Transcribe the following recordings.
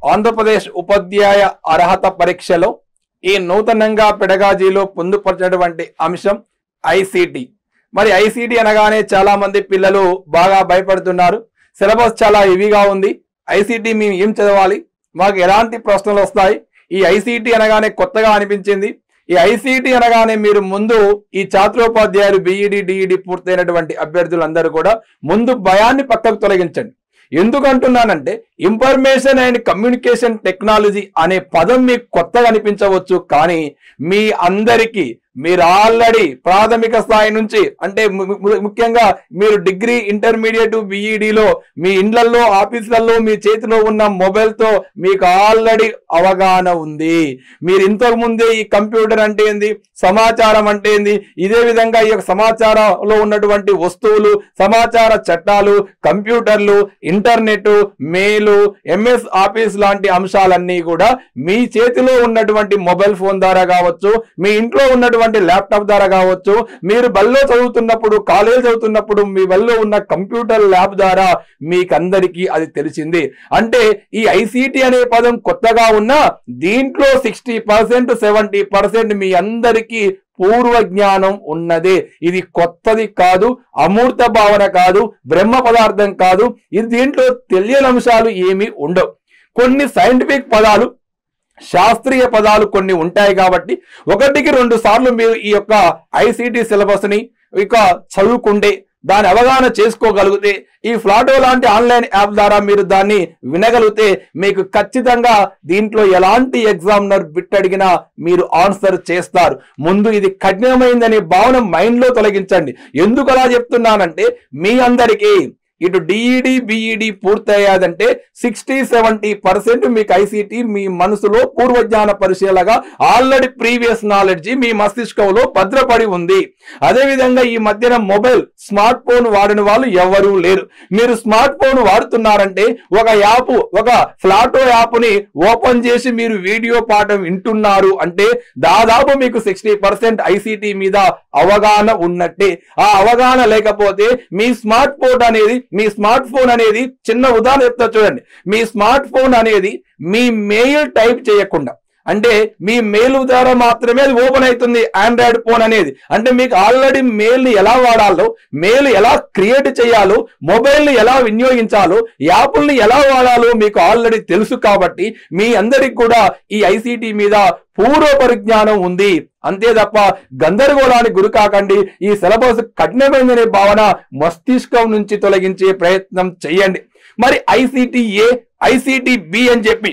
ఆంధ్రప్రదేశ్ ఉపాధ్యాయ అర్హత పరీక్షలో ఈ నూతనంగా పెడగాజీలో పొందుపరిచినటువంటి అంశం ఐసిటి మరి ఐసిటి అనగానే చాలా మంది పిల్లలు బాగా భయపడుతున్నారు సిలబస్ చాలా హెవీగా ఉంది ఐసిటి మేము ఏం చదవాలి మాకు ఎలాంటి ప్రశ్నలు వస్తాయి ఈ ఐసిటి అనగానే కొత్తగా అనిపించింది ఈ ఐసిటి అనగానే మీరు ముందు ఈ ఛాత్రోపాధ్యాయులు బీఈడి డిఈడి పూర్తయినటువంటి అభ్యర్థులందరూ కూడా ముందు భయాన్ని పక్కకు తొలగించండి ఎందుకంటున్నానంటే ఇన్ఫర్మేషన్ అండ్ కమ్యూనికేషన్ టెక్నాలజీ అనే పదం మీకు కొత్తగా అనిపించవచ్చు కానీ మీ అందరికీ మీరు ఆల్రెడీ ప్రాథమిక స్థాయి నుంచి అంటే ము- ము- ముఖ్యంగా మీరు డిగ్రీ ఇంటర్మీడియట్ బీఈడిలో మీ ఇండ్లల్లో ఆఫీసులలో మీ చేతిలో ఉన్న మొబైల్ తో మీకు ఆల్రెడీ అవగాహన ఉంది మీరు ఇంతకు ముందే ఈ కంప్యూటర్ అంటే ఏంది సమాచారం అంటే ఏంది ఇదే విధంగా ఈ యొక్క సమాచారంలో ఉన్నటువంటి వస్తువులు సమాచార చట్టాలు కంప్యూటర్లు ఇంటర్నెట్ మెయిల్ ఎంఎస్ ఆఫీస్ లాంటి అంశాలన్నీ కూడా మీ చేతిలో ఉన్నటువంటి మొబైల్ ఫోన్ ద్వారా కావచ్చు మీ ఇంట్లో ఉన్నటువంటి ల్యాప్టాప్ ద్వారా కావచ్చు మీరు బల్లో చదువుతున్నప్పుడు కాలేజ్ చదువుతున్నప్పుడు మీ బల్లో ఉన్న కంప్యూటర్ ల్యాబ్ ద్వారా మీకందరికీ అది తెలిసింది అంటే ఈ ఐసీటీ అనే పదం కొత్తగా ఉన్నా దీంట్లో సిక్స్టీ పర్సెంట్ సెవెంటీ పర్సెంట్ మీ అందరికీ పూర్వ జ్ఞానం ఉన్నదే ఇది కొత్తది కాదు అమూర్త భావన కాదు బ్రహ్మ పదార్థం కాదు ఇది దీంట్లో తెలియని అంశాలు ఏమీ ఉండవు కొన్ని సైంటిఫిక్ పదాలు శాస్త్రీయ పదాలు కొన్ని ఉంటాయి కాబట్టి ఒకటికి రెండు సార్లు మీరు ఈ యొక్క ఐసిటి సిలబస్ ని ఇక చదువుకుంటే దాని అవగాహన చేసుకోగలిగితే ఈ ఫ్లాటో లాంటి ఆన్లైన్ యాప్ ద్వారా మీరు దాన్ని వినగలిగితే మీకు ఖచ్చితంగా దీంట్లో ఎలాంటి ఎగ్జామినర్ బిట్ అడిగినా మీరు ఆన్సర్ చేస్తారు ముందు ఇది కఠినమైందనే భావన మైండ్ లో తొలగించండి ఎందుకు అలా చెప్తున్నానంటే మీ అందరికీ ఇటు డిఈడి బిఈడి పూర్తయ్యాదంటే సిక్స్టీ సెవెంటీ పర్సెంట్ మీకు ఐసీటీ మీ మనసులో పూర్వజ్ఞాన పరిశీలగా ఆల్రెడీ ప్రీవియస్ నాలెడ్జి మీ మస్తిష్కంలో భద్రపడి ఉంది అదే విధంగా ఈ మధ్యన మొబైల్ స్మార్ట్ ఫోన్ వాడిన వాళ్ళు ఎవరూ లేరు మీరు స్మార్ట్ ఫోన్ వాడుతున్నారంటే ఒక యాప్ ఒక ఫ్లాటో యాప్ ని ఓపెన్ చేసి మీరు వీడియో పాఠం వింటున్నారు అంటే దాదాపు మీకు సిక్స్టీ పర్సెంట్ ఐసీటీ మీద అవగాహన ఉన్నట్టే ఆ అవగాహన లేకపోతే మీ స్మార్ట్ ఫోన్ అనేది మీ స్మార్ట్ ఫోన్ అనేది చిన్న ఉదాహరణ చెప్తా చూడండి మీ స్మార్ట్ ఫోన్ అనేది మీ మెయిల్ టైప్ చేయకుండా అంటే మీ మెయిల్ ద్వారా మాత్రమే అది ఓపెన్ అవుతుంది ఆండ్రాయిడ్ ఫోన్ అనేది అంటే మీకు ఆల్రెడీ మెయిల్ ని ఎలా వాడాలో మెయిల్ ఎలా క్రియేట్ చేయాలో మొబైల్ ని ఎలా వినియోగించాలో యాప్ల్ని ఎలా వాడాలో మీకు ఆల్రెడీ తెలుసు కాబట్టి మీ అందరికి కూడా ఈ ఐసీటీ మీద పూర్వ పరిజ్ఞానం ఉంది అంతే తప్ప గందరగోళానికి గురి కాకండి ఈ సిలబస్ కఠినమైందనే భావన మస్తిష్కం నుంచి తొలగించే ప్రయత్నం చేయండి మరి ఐసీటీ ఏ ఐసీటీ బి అని చెప్పి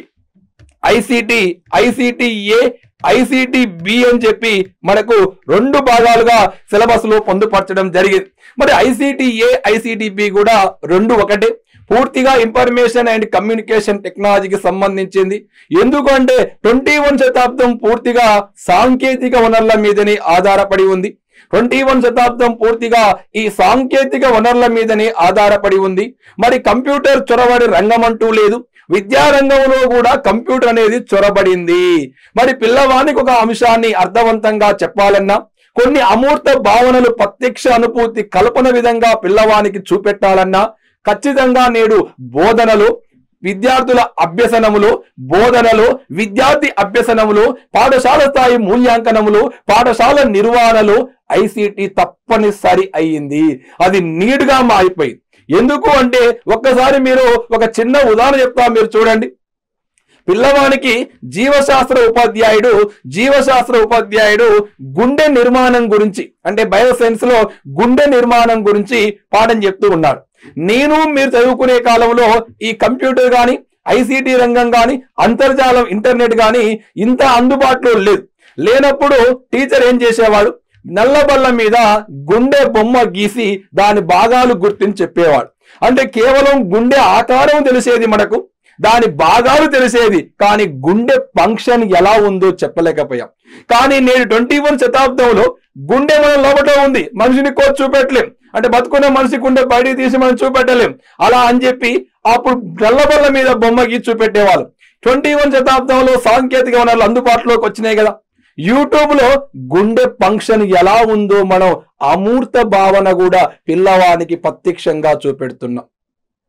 ICT ICT A ICT B అని చెప్పి మనకు రెండు భాగాలుగా సిలబస్ లో పొందుపరచడం జరిగింది మరి ఐసీటీ ఏ ఐసీటీ బి కూడా రెండు ఒకటే పూర్తిగా ఇన్ఫర్మేషన్ అండ్ కమ్యూనికేషన్ టెక్నాలజీకి సంబంధించింది ఎందుకంటే ట్వంటీ వన్ శతాబ్దం పూర్తిగా సాంకేతిక వనరుల మీదనే ఆధారపడి ఉంది ట్వంటీ వన్ శతాబ్దం పూర్తిగా ఈ సాంకేతిక వనరుల మీదనే ఆధారపడి ఉంది మరి కంప్యూటర్ చొరబడి రంగం అంటూ లేదు విద్యారంగంలో కూడా కంప్యూటర్ అనేది చొరబడింది మరి పిల్లవానికి ఒక అంశాన్ని అర్థవంతంగా చెప్పాలన్నా కొన్ని అమూర్త భావనలు ప్రత్యక్ష అనుభూతి కల్పన విధంగా పిల్లవానికి చూపెట్టాలన్నా ఖచ్చితంగా నేడు బోధనలు విద్యార్థుల అభ్యసనములు బోధనలు విద్యార్థి అభ్యసనములు పాఠశాల స్థాయి మూల్యాంకనములు పాఠశాల నిర్వహణలు ఐసిటి తప్పనిసరి అయ్యింది అది నీడుగా మారిపోయింది ఎందుకు అంటే ఒక్కసారి మీరు ఒక చిన్న ఉదాహరణ చెప్తా మీరు చూడండి పిల్లవానికి జీవశాస్త్ర ఉపాధ్యాయుడు జీవశాస్త్ర ఉపాధ్యాయుడు గుండె నిర్మాణం గురించి అంటే బయోసైన్స్ లో గుండె నిర్మాణం గురించి పాఠం చెప్తూ ఉన్నాడు నేను మీరు చదువుకునే కాలంలో ఈ కంప్యూటర్ కానీ ఐసీటీ రంగం కానీ అంతర్జాలం ఇంటర్నెట్ కానీ ఇంత అందుబాటులో లేదు లేనప్పుడు టీచర్ ఏం చేసేవాడు నల్లబల్ల మీద గుండె బొమ్మ గీసి దాని భాగాలు గుర్తించి చెప్పేవాడు అంటే కేవలం గుండె ఆకారం తెలిసేది మనకు దాని భాగాలు తెలిసేది కానీ గుండె ఫంక్షన్ ఎలా ఉందో చెప్పలేకపోయాం కానీ నేడు ట్వంటీ వన్ శతాబ్దంలో గుండె మన లోపల ఉంది మనిషిని కోరి చూపెట్టలేం అంటే బతుకున్న మనిషి గుండె బయటికి తీసి మనం చూపెట్టలేం అలా అని చెప్పి అప్పుడు నల్లబల్ల మీద బొమ్మ గీసి చూపెట్టేవాళ్ళు ట్వంటీ వన్ శతాబ్దంలో సాంకేతిక వనరులు అందుబాటులోకి వచ్చినాయి కదా యూట్యూబ్ లో గుండె ఫంక్షన్ ఎలా ఉందో మనం అమూర్త భావన కూడా పిల్లవానికి ప్రత్యక్షంగా చూపెడుతున్నాం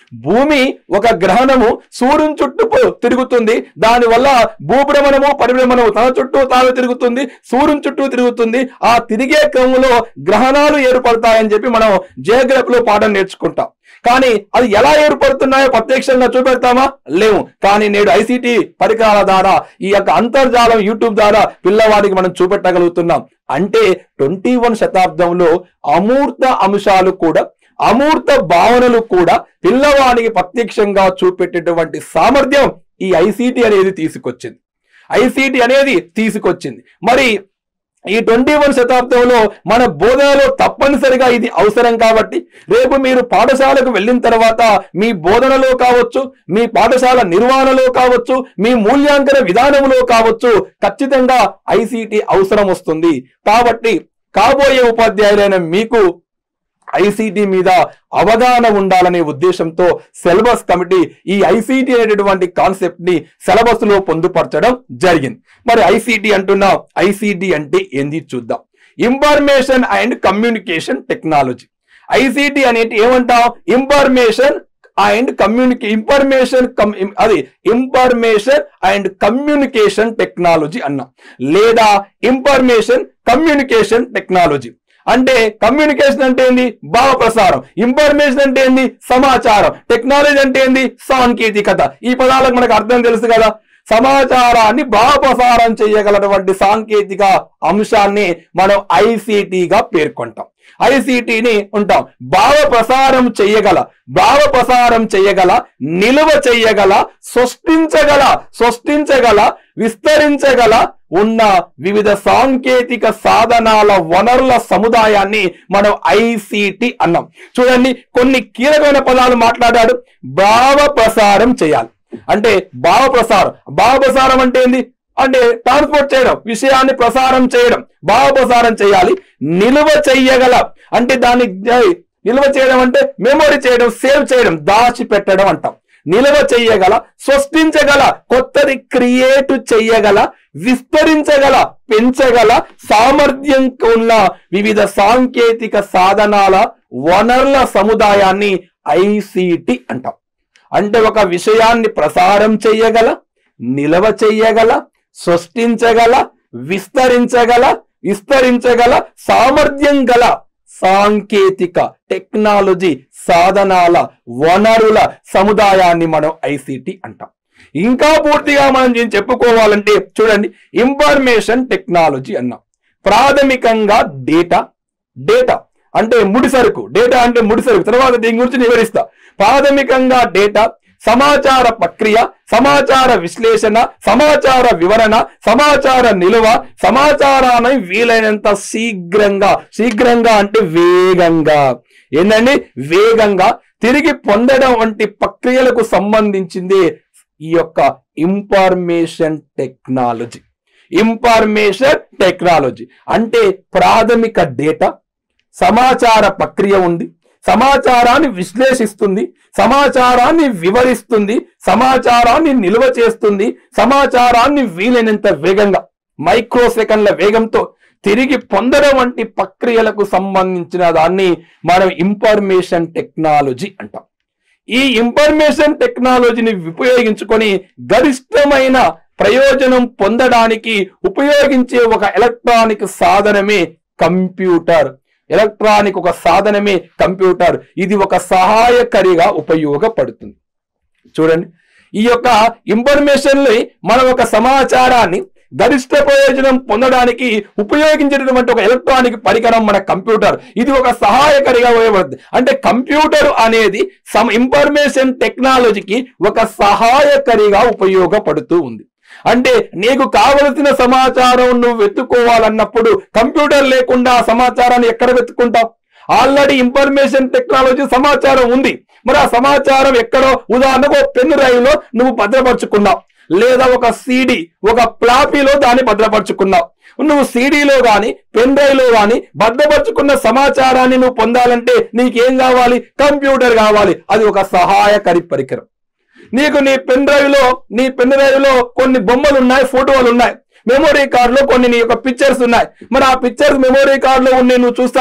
భూమి ఒక గ్రహణము సూర్యుని చుట్టూ పో- తిరుగుతుంది దానివల్ల భూభ్రమణము పరిభ్రమణము తన చుట్టూ తాను తిరుగుతుంది సూర్యుని చుట్టూ తిరుగుతుంది ఆ తిరిగే క్రమంలో గ్రహణాలు ఏర్పడతాయని చెప్పి మనం జియోగ్రఫీలో పాఠం నేర్చుకుంటాం కానీ అది ఎలా ఏర్పడుతున్నాయో ప్రత్యక్షంగా చూపెడతామా లేవు కానీ నేడు ఐసీటీ పరికరాల ద్వారా ఈ యొక్క అంతర్జాలం యూట్యూబ్ ద్వారా పిల్లవాడికి మనం చూపెట్టగలుగుతున్నాం అంటే ట్వంటీ వన్ శతాబ్దంలో అమూర్త అంశాలు కూడా అమూర్త భావనలు కూడా పిల్లవాడికి ప్రత్యక్షంగా చూపెట్టేటువంటి సామర్థ్యం ఈ ఐసీటీ అనేది తీసుకొచ్చింది ఐసీటీ అనేది తీసుకొచ్చింది మరి ఈ ట్వంటీ వన్ శతాబ్దంలో మన బోధనలో తప్పనిసరిగా ఇది అవసరం కాబట్టి రేపు మీరు పాఠశాలకు వెళ్ళిన తర్వాత మీ బోధనలో కావచ్చు మీ పాఠశాల నిర్వహణలో కావచ్చు మీ మూల్యాంకన విధానంలో కావచ్చు ఖచ్చితంగా ఐసీటీ అవసరం వస్తుంది కాబట్టి కాబోయే ఉపాధ్యాయులైన మీకు ఐసీటీ మీద అవగాహన ఉండాలనే ఉద్దేశంతో సిలబస్ కమిటీ ఈ ఐసీటీ అనేటటువంటి కాన్సెప్ట్ ని సిలబస్ లో పొందుపరచడం జరిగింది మరి ఐసీటీ అంటున్నాం ఐసీటీ అంటే ఏంది చూద్దాం information and communication technology ICT అనేది ఏమంటాం ఇన్ఫర్మేషన్ అండ్ కమ్యూనికే ఇన్ఫర్మేషన్ అది ఇన్ఫర్మేషన్ అండ్ కమ్యూనికేషన్ టెక్నాలజీ అన్నాం లేదా ఇన్ఫర్మేషన్ కమ్యూనికేషన్ టెక్నాలజీ అంటే కమ్యూనికేషన్ అంటే ఏంది భావ ప్రసారం ఇన్ఫర్మేషన్ అంటే ఏంది సమాచారం టెక్నాలజీ అంటే ఏంది సాంకేతికత ఈ పదాలకు మనకు అర్థం తెలుసు కదా సమాచారాన్ని భావ ప్రసారం చేయగలటువంటి సాంకేతిక అంశాన్ని మనం ఐసీటీగా పేర్కొంటాం ఐసీటీని ఉంటాం భావ ప్రసారం చేయగల భావ ప్రసారం చేయగల నిలువ చేయగల సృష్టించగల సృష్టించగల విస్తరించగల ఉన్న వివిధ సాంకేతిక సాధనాల వనరుల సముదాయాన్ని మనం ఐసీటీ అన్నాం చూడండి కొన్ని కీలకమైన పదాలు మాట్లాడాడు భావ ప్రసారం చేయాలి అంటే భావ ప్రసారం భావ ప్రసారం అంటే ఏంది అంటే ట్రాన్స్పోర్ట్ చేయడం విషయాన్ని ప్రసారం చేయడం భావ ప్రసారం చేయాలి నిలువ చెయ్యగల అంటే దాన్ని జై- నిల్వ చేయడం అంటే మెమొరీ చేయడం సేవ్ చేయడం దాచి పెట్టడం అంటాం నిల్వ చెయ్యగల సృష్టించగల కొత్తది క్రియేట్ చెయ్యగల విస్తరించగల పెంచగల సామర్థ్యం ఉన్న వివిధ సాంకేతిక సాధనాల వనరుల సముదాయాన్ని ఐసిటి అంటాం అంటే ఒక విషయాన్ని ప్రసారం చెయ్యగల నిలవ చెయ్యగల సృష్టించగల విస్తరించగల విస్తరించగల సామర్థ్యం గల సాంకేతిక టెక్నాలజీ సాధనాల వనరుల సముదాయాన్ని మనం ఐసిటి అంటాం ఇంకా పూర్తిగా మనం దీన్ని చెప్పుకోవాలంటే చూడండి ఇన్ఫర్మేషన్ టెక్నాలజీ అన్నాం ప్రాథమికంగా డేటా డేటా అంటే ముడిసరుకు డేటా అంటే ముడిసరుకు తర్వాత దీని గురించి వివరిస్తా ప్రాథమికంగా డేటా సమాచార ప్రక్రియ సమాచార విశ్లేషణ సమాచార వివరణ సమాచార నిలువ సమాచారాన్ని వీలైనంత శీఘ్రంగా శీఘ్రంగా అంటే వేగంగా ఏంటండి వేగంగా తిరిగి పొందడం వంటి ప్రక్రియలకు సంబంధించింది ఈ యొక్క ఇన్ఫర్మేషన్ టెక్నాలజీ ఇన్ఫర్మేషన్ టెక్నాలజీ అంటే ప్రాథమిక డేటా సమాచార ప్రక్రియ ఉంది సమాచారాన్ని విశ్లేషిస్తుంది సమాచారాన్ని వివరిస్తుంది సమాచారాన్ని నిల్వ చేస్తుంది సమాచారాన్ని వీలైనంత వేగంగా మైక్రో సెకండ్ల వేగంతో తిరిగి పొందడం వంటి ప్రక్రియలకు సంబంధించిన దాన్ని మనం ఇన్ఫర్మేషన్ టెక్నాలజీ అంటాం ఈ ఇన్ఫర్మేషన్ టెక్నాలజీని ఉపయోగించుకొని గరిష్టమైన ప్రయోజనం పొందడానికి ఉపయోగించే ఒక ఎలక్ట్రానిక్ సాధనమే కంప్యూటర్ ఎలక్ట్రానిక్ ఒక సాధనమే కంప్యూటర్ ఇది ఒక సహాయకరిగా ఉపయోగపడుతుంది చూడండి ఈ యొక్క ఇన్ఫర్మేషన్ మనం ఒక సమాచారాన్ని గరిష్ట ప్రయోజనం పొందడానికి ఉపయోగించేటటువంటి ఒక ఎలక్ట్రానిక్ పరికరం మన కంప్యూటర్ ఇది ఒక సహాయకరిగా ఉపయోగపడుతుంది అంటే కంప్యూటర్ అనేది సమ్ ఇన్ఫర్మేషన్ టెక్నాలజీకి ఒక సహాయకరిగా ఉపయోగపడుతూ ఉంది అంటే నీకు కావలసిన సమాచారం నువ్వు వెతుక్కోవాలన్నప్పుడు కంప్యూటర్ లేకుండా ఆ సమాచారాన్ని ఎక్కడ వెతుక్కుంటావు ఆల్రెడీ ఇన్ఫర్మేషన్ టెక్నాలజీ సమాచారం ఉంది మరి ఆ సమాచారం ఎక్కడో ఉదాహరణకు ఒక పెన్ డ్రైవ్ లో నువ్వు భద్రపరుచుకున్నావు లేదా ఒక సీడీ ఒక ప్లాపీలో దాన్ని భద్రపరుచుకున్నావు నువ్వు సీడీలో గాని పెన్ డ్రైవ్ లో గాని భద్రపరుచుకున్న సమాచారాన్ని నువ్వు పొందాలంటే నీకేం కావాలి కంప్యూటర్ కావాలి అది ఒక సహాయకరి పరికరం నీకు నీ పెన్ డ్రైవ్ లో నీ పెన్ డ్రైవ్ లో కొన్ని బొమ్మలు ఉన్నాయి ఫోటోలు ఉన్నాయి మెమొరీ కార్డ్ లో కొన్ని నీ యొక్క పిక్చర్స్ ఉన్నాయి మరి ఆ పిక్చర్స్ మెమొరీ కార్డ్ లో ఉన్నాయి నువ్వు చూస్తావా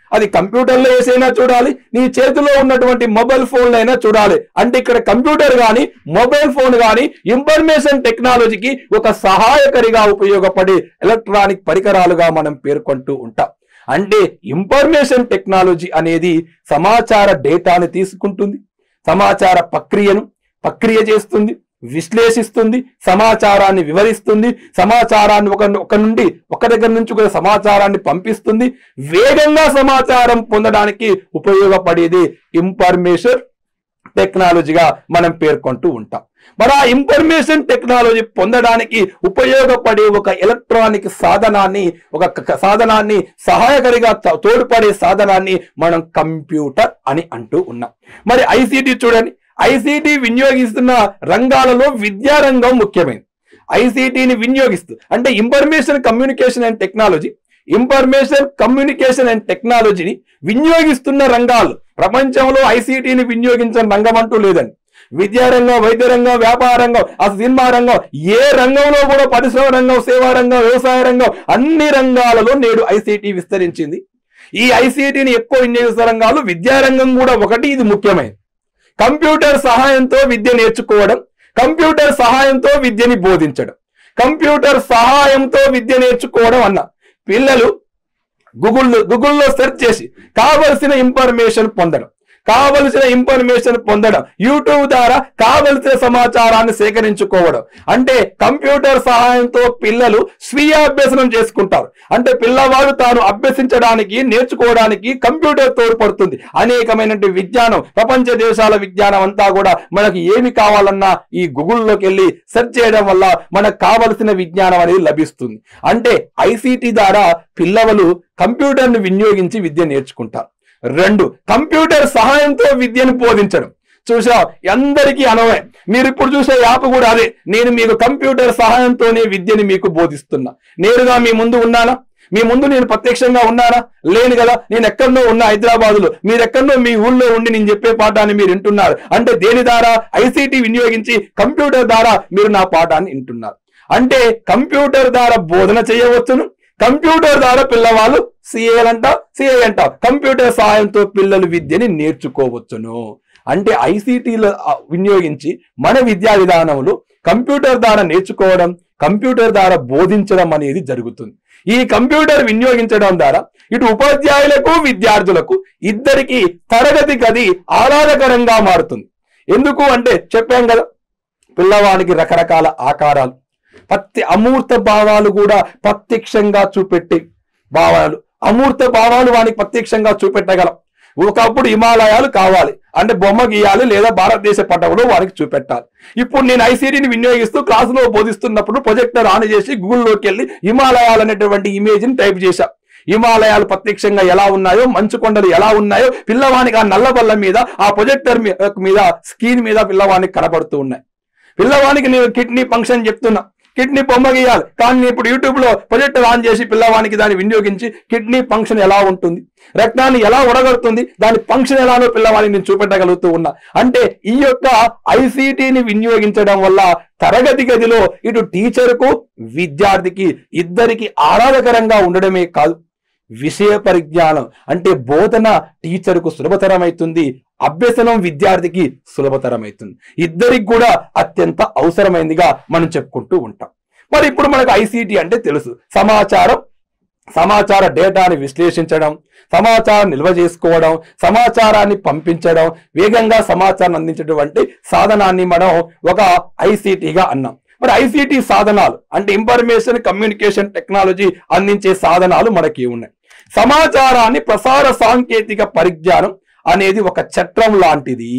అది కంప్యూటర్లో వేసైనా చూడాలి నీ చేతిలో ఉన్నటువంటి మొబైల్ ఫోన్లో అయినా చూడాలి అంటే ఇక్కడ కంప్యూటర్ కానీ మొబైల్ ఫోన్ కానీ ఇన్ఫర్మేషన్ టెక్నాలజీకి ఒక సహాయకరిగా ఉపయోగపడే ఎలక్ట్రానిక్ పరికరాలుగా మనం పేర్కొంటూ ఉంటాం అంటే ఇన్ఫర్మేషన్ టెక్నాలజీ అనేది సమాచార డేటాని తీసుకుంటుంది సమాచార ప్రక్రియను ప్రక్రియ చేస్తుంది విశ్లేషిస్తుంది సమాచారాన్ని వివరిస్తుంది సమాచారాన్ని ఒక ఒక నుండి ఒక దగ్గర నుంచి ఒక సమాచారాన్ని పంపిస్తుంది వేగంగా సమాచారం పొందడానికి ఉపయోగపడేది ఇన్ఫర్మేషన్ టెక్నాలజీగా మనం పేర్కొంటూ ఉంటాం మరి ఆ ఇన్ఫర్మేషన్ టెక్నాలజీ పొందడానికి ఉపయోగపడే ఒక ఎలక్ట్రానిక్ సాధనాన్ని ఒక క- క- సాధనాన్ని సహాయకరిగా త- తోడ్పడే సాధనాన్ని మనం కంప్యూటర్ అని అంటూ ఉన్నాం మరి ఐసీటీ చూడండి ఐసీటీ వినియోగిస్తున్న రంగాలలో విద్యారంగం ముఖ్యమైనది ఐసీటీని వినియోగిస్తూ అంటే information communication and technology information communication and టెక్నాలజీని వినియోగిస్తున్న రంగాలు ప్రపంచంలో ఐసీటీని వినియోగించని రంగం అంటూ లేదండి విద్యారంగం వైద్య రంగం వ్యాపార రంగం అసలు సినిమా రంగం ఏ రంగంలో కూడా పరిశ్రమ రంగం సేవా రంగం వ్యవసాయ రంగం అన్ని రంగాలలో నేడు ఐసీటీ విస్తరించింది ఈ ఐసీటీని ఎక్కువ వినియోగిస్తున్న రంగాలు విద్యారంగం కూడా ఒకటి ఇది ముఖ్యమైనది కంప్యూటర్ సహాయంతో విద్య నేర్చుకోవడం కంప్యూటర్ సహాయంతో విద్యని బోధించడం కంప్యూటర్ సహాయంతో విద్య నేర్చుకోవడం అన్న పిల్లలు గూగుల్లో గూగుల్లో సెర్చ్ చేసి కావలసిన ఇన్ఫర్మేషన్ పొందడం కావలసిన ఇన్ఫర్మేషన్ పొందడం యూట్యూబ్ ద్వారా కావలసిన సమాచారాన్ని సేకరించుకోవడం అంటే కంప్యూటర్ సహాయంతో పిల్లలు స్వీయ అభ్యసనం చేసుకుంటారు అంటే పిల్లవాడు తాను అభ్యసించడానికి నేర్చుకోవడానికి కంప్యూటర్ తోడ్పడుతుంది అనేకమైనటువంటి విజ్ఞానం ప్రపంచ దేశాల విజ్ఞానం అంతా కూడా మనకి ఏమి కావాలన్నా ఈ గూగుల్లోకి వెళ్ళి సెర్చ్ చేయడం వల్ల మనకు కావలసిన విజ్ఞానం అనేది లభిస్తుంది అంటే ఐసీటీ ద్వారా పిల్లలు కంప్యూటర్ని వినియోగించి విద్య నేర్చుకుంటారు రెండు కంప్యూటర్ సహాయంతో విద్యను బోధించడం చూసా అందరికీ అనవే మీరు ఇప్పుడు చూసే యాప్ కూడా అదే నేను మీకు కంప్యూటర్ సహాయంతోనే విద్యని మీకు బోధిస్తున్నా నేరుగా మీ ముందు ఉన్నానా మీ ముందు నేను ప్రత్యక్షంగా ఉన్నానా లేను కదా నేను ఎక్కడో ఉన్నా హైదరాబాద్ లో మీరు ఎక్కడో మీ ఊళ్ళో ఉండి నేను చెప్పే పాఠాన్ని మీరు వింటున్నారు అంటే దేని ద్వారా ఐసీటీ వినియోగించి కంప్యూటర్ ద్వారా మీరు నా పాఠాన్ని వింటున్నారు అంటే కంప్యూటర్ ద్వారా బోధన చేయవచ్చును కంప్యూటర్ ద్వారా పిల్లవాళ్ళు సిఏలంట సిఏ అంట కంప్యూటర్ సహాయంతో పిల్లలు విద్యని నేర్చుకోవచ్చును అంటే ఐసీటీలో వినియోగించి మన విద్యా విధానంలో కంప్యూటర్ ద్వారా నేర్చుకోవడం కంప్యూటర్ ద్వారా బోధించడం అనేది జరుగుతుంది ఈ కంప్యూటర్ వినియోగించడం ద్వారా ఇటు ఉపాధ్యాయులకు విద్యార్థులకు ఇద్దరికి తరగతి గది ఆహ్లాదకరంగా మారుతుంది ఎందుకు అంటే చెప్పాం కదా పిల్లవానికి రకరకాల ఆకారాలు ప్రతి అమూర్త భావాలు కూడా ప్రత్యక్షంగా చూపెట్టే భావాలు అమూర్త భావాలు వానికి ప్రత్యక్షంగా చూపెట్టగలం ఒకప్పుడు హిమాలయాలు కావాలి అంటే బొమ్మ గీయాలి లేదా భారతదేశ పటంలో వారికి చూపెట్టాలి ఇప్పుడు నేను ఐసీటీని వినియోగిస్తూ క్లాసులో బోధిస్తున్నప్పుడు ప్రొజెక్టర్ ఆన్ చేసి గూగుల్లోకి వెళ్ళి హిమాలయాలు అనేటువంటి ఇమేజ్ని టైప్ చేశా హిమాలయాలు ప్రత్యక్షంగా ఎలా ఉన్నాయో మంచు కొండలు ఎలా ఉన్నాయో పిల్లవానికి ఆ నల్లబల్ల మీద ఆ ప్రొజెక్టర్ మీ- మీద స్క్రీన్ మీద పిల్లవానికి కనబడుతూ ఉన్నాయి పిల్లవానికి నేను కిడ్నీ ఫంక్షన్ చెప్తున్నా కిడ్నీ బొమ్మ గీయాలి కానీ నేను ఇప్పుడు యూట్యూబ్ లో ప్రొజెక్టర్ ఆన్ చేసి పిల్లవానికి దాన్ని వినియోగించి కిడ్నీ ఫంక్షన్ ఎలా ఉంటుంది రక్తాన్ని ఎలా ఉడగడుతుంది దాని ఫంక్షన్ ఎలానో పిల్లవాడిని నేను చూపెట్టగలుగుతూ ఉన్నా అంటే ఈ యొక్క ఐసీటీని వినియోగించడం వల్ల తరగతి గదిలో ఇటు టీచర్కు విద్యార్థికి ఇద్దరికి ఆహ్లాదకరంగా ఉండడమే కాదు విషయ పరిజ్ఞానం అంటే బోధన టీచర్కు సులభతరమవుతుంది అభ్యసనం విద్యార్థికి సులభతరమవుతుంది ఇద్దరికి కూడా అత్యంత అవసరమైనదిగా మనం చెప్పుకుంటూ ఉంటాం మరి ఇప్పుడు మనకు ఐసీటీ అంటే తెలుసు సమాచారం సమాచార డేటాని విశ్లేషించడం సమాచారం నిల్వ చేసుకోవడం సమాచారాన్ని పంపించడం వేగంగా సమాచారం అందించేటువంటి సాధనాన్ని మనం ఒక ఐసీటీగా అన్నాం మరి ఐసీటీ సాధనాలు అంటే ఇన్ఫర్మేషన్ కమ్యూనికేషన్ టెక్నాలజీ అందించే సాధనాలు మనకి ఉన్నాయి సమాచారాన్ని ప్రసార సాంకేతిక పరిజ్ఞానం అనేది ఒక చట్రం లాంటిది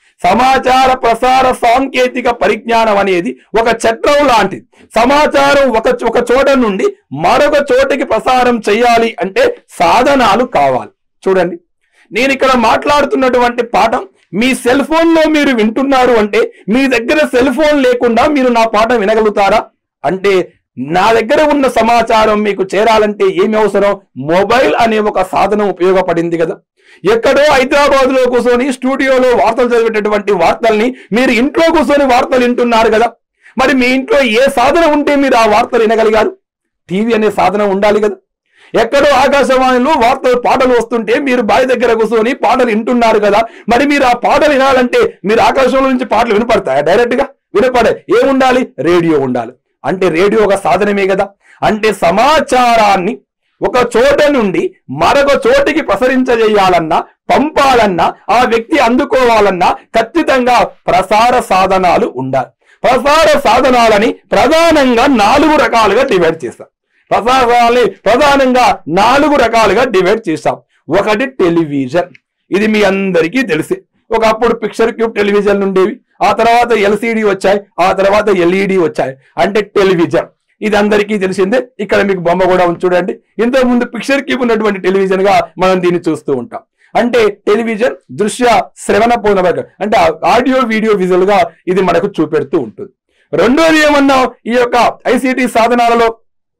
సమాచార ప్రసార సాంకేతిక పరిజ్ఞానం అనేది ఒక చట్రం లాంటిది సమాచారం ఒక ఒక చోట నుండి మరొక చోటికి ప్రసారం చేయాలి అంటే సాధనాలు కావాలి చూడండి నేను ఇక్కడ మాట్లాడుతున్నటువంటి పాఠం మీ సెల్ ఫోన్ లో మీరు వింటున్నారు అంటే మీ దగ్గర సెల్ ఫోన్ లేకుండా మీరు నా పాఠం వినగలుగుతారా అంటే నా దగ్గర ఉన్న సమాచారం మీకు చేరాలంటే ఏమి అవసరం మొబైల్ అనే ఒక సాధనం ఉపయోగపడింది కదా ఎక్కడో హైదరాబాద్ లో కూర్చొని స్టూడియోలో వార్తలు చదివేటటువంటి వార్తల్ని మీరు ఇంట్లో కూర్చొని వార్తలు వింటున్నారు కదా మరి మీ ఇంట్లో ఏ సాధనం ఉంటే మీరు ఆ వార్తలు వినగలిగారు టీవీ అనే సాధనం ఉండాలి కదా ఎక్కడో ఆకాశవాణిలో వార్తలు పాటలు వస్తుంటే మీరు బావి దగ్గర కూర్చొని పాటలు వింటున్నారు కదా మరి మీరు ఆ పాటలు వినాలంటే మీరు ఆకాశంలో నుంచి పాటలు వినపడతాయా డైరెక్ట్ గా వినపడే ఏముండాలి రేడియో ఉండాలి అంటే రేడియో ఒక సాధనమే కదా అంటే సమాచారాన్ని ఒక చోట నుండి మరొక చోటికి ప్రసరించజేయాలన్నా పంపాలన్నా ఆ వ్యక్తి అందుకోవాలన్నా ఖచ్చితంగా ప్రసార సాధనాలు ఉండాలి ప్రసార సాధనాలని ప్రధానంగా నాలుగు రకాలుగా డివైడ్ చేస్తాం ప్రసార సాధనాలని ప్రధానంగా నాలుగు రకాలుగా డివైడ్ చేస్తాం ఒకటి టెలివిజన్ ఇది మీ అందరికీ తెలిసే ఒకప్పుడు పిక్చర్ క్యూబ్ టెలివిజన్ ఉండేవి ఆ తర్వాత ఎల్సిడి వచ్చాయి ఆ తర్వాత ఎల్ఈడి వచ్చాయి అంటే టెలివిజన్ ఇది అందరికీ తెలిసిందే ఇక్కడ మీకు బొమ్మ కూడా ఉంది చూడండి ఇంతకు ముందు పిక్చర్ క్యూబ్ ఉన్నటువంటి టెలివిజన్ గా మనం దీన్ని చూస్తూ ఉంటాం అంటే టెలివిజన్ దృశ్య శ్రవణ పూర్ణ అంటే ఆడియో వీడియో విజువల్ గా ఇది మనకు చూపెడుతూ ఉంటుంది రెండోది ఏమన్నా ఈ యొక్క ఐసిటి సాధనాలలో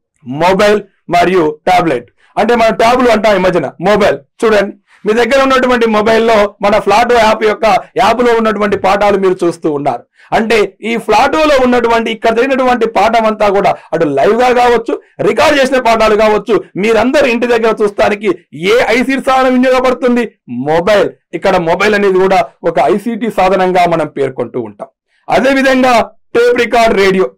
మొబైల్ మరియు టాబ్లెట్ అంటే మన ట్యాబ్లు అంటాం ఈ మధ్యన మొబైల్ చూడండి మీ దగ్గర ఉన్నటువంటి మొబైల్లో మన ఫ్లాటో యాప్ యొక్క యాప్ లో ఉన్నటువంటి పాఠాలు మీరు చూస్తూ ఉన్నారు అంటే ఈ ఫ్లాటోలో ఉన్నటువంటి ఇక్కడ జరిగినటువంటి పాఠం అంతా కూడా అటు లైవ్ గా కావచ్చు రికార్డ్ చేసిన పాఠాలు కావచ్చు మీరందరూ ఇంటి దగ్గర చూస్తానికి ఏ ఐసీటీ సాధనం వినియోగపడుతుంది మొబైల్ ఇక్కడ మొబైల్ అనేది కూడా ఒక ఐసీటీ సాధనంగా మనం పేర్కొంటూ ఉంటాం అదే విధంగా tape record radio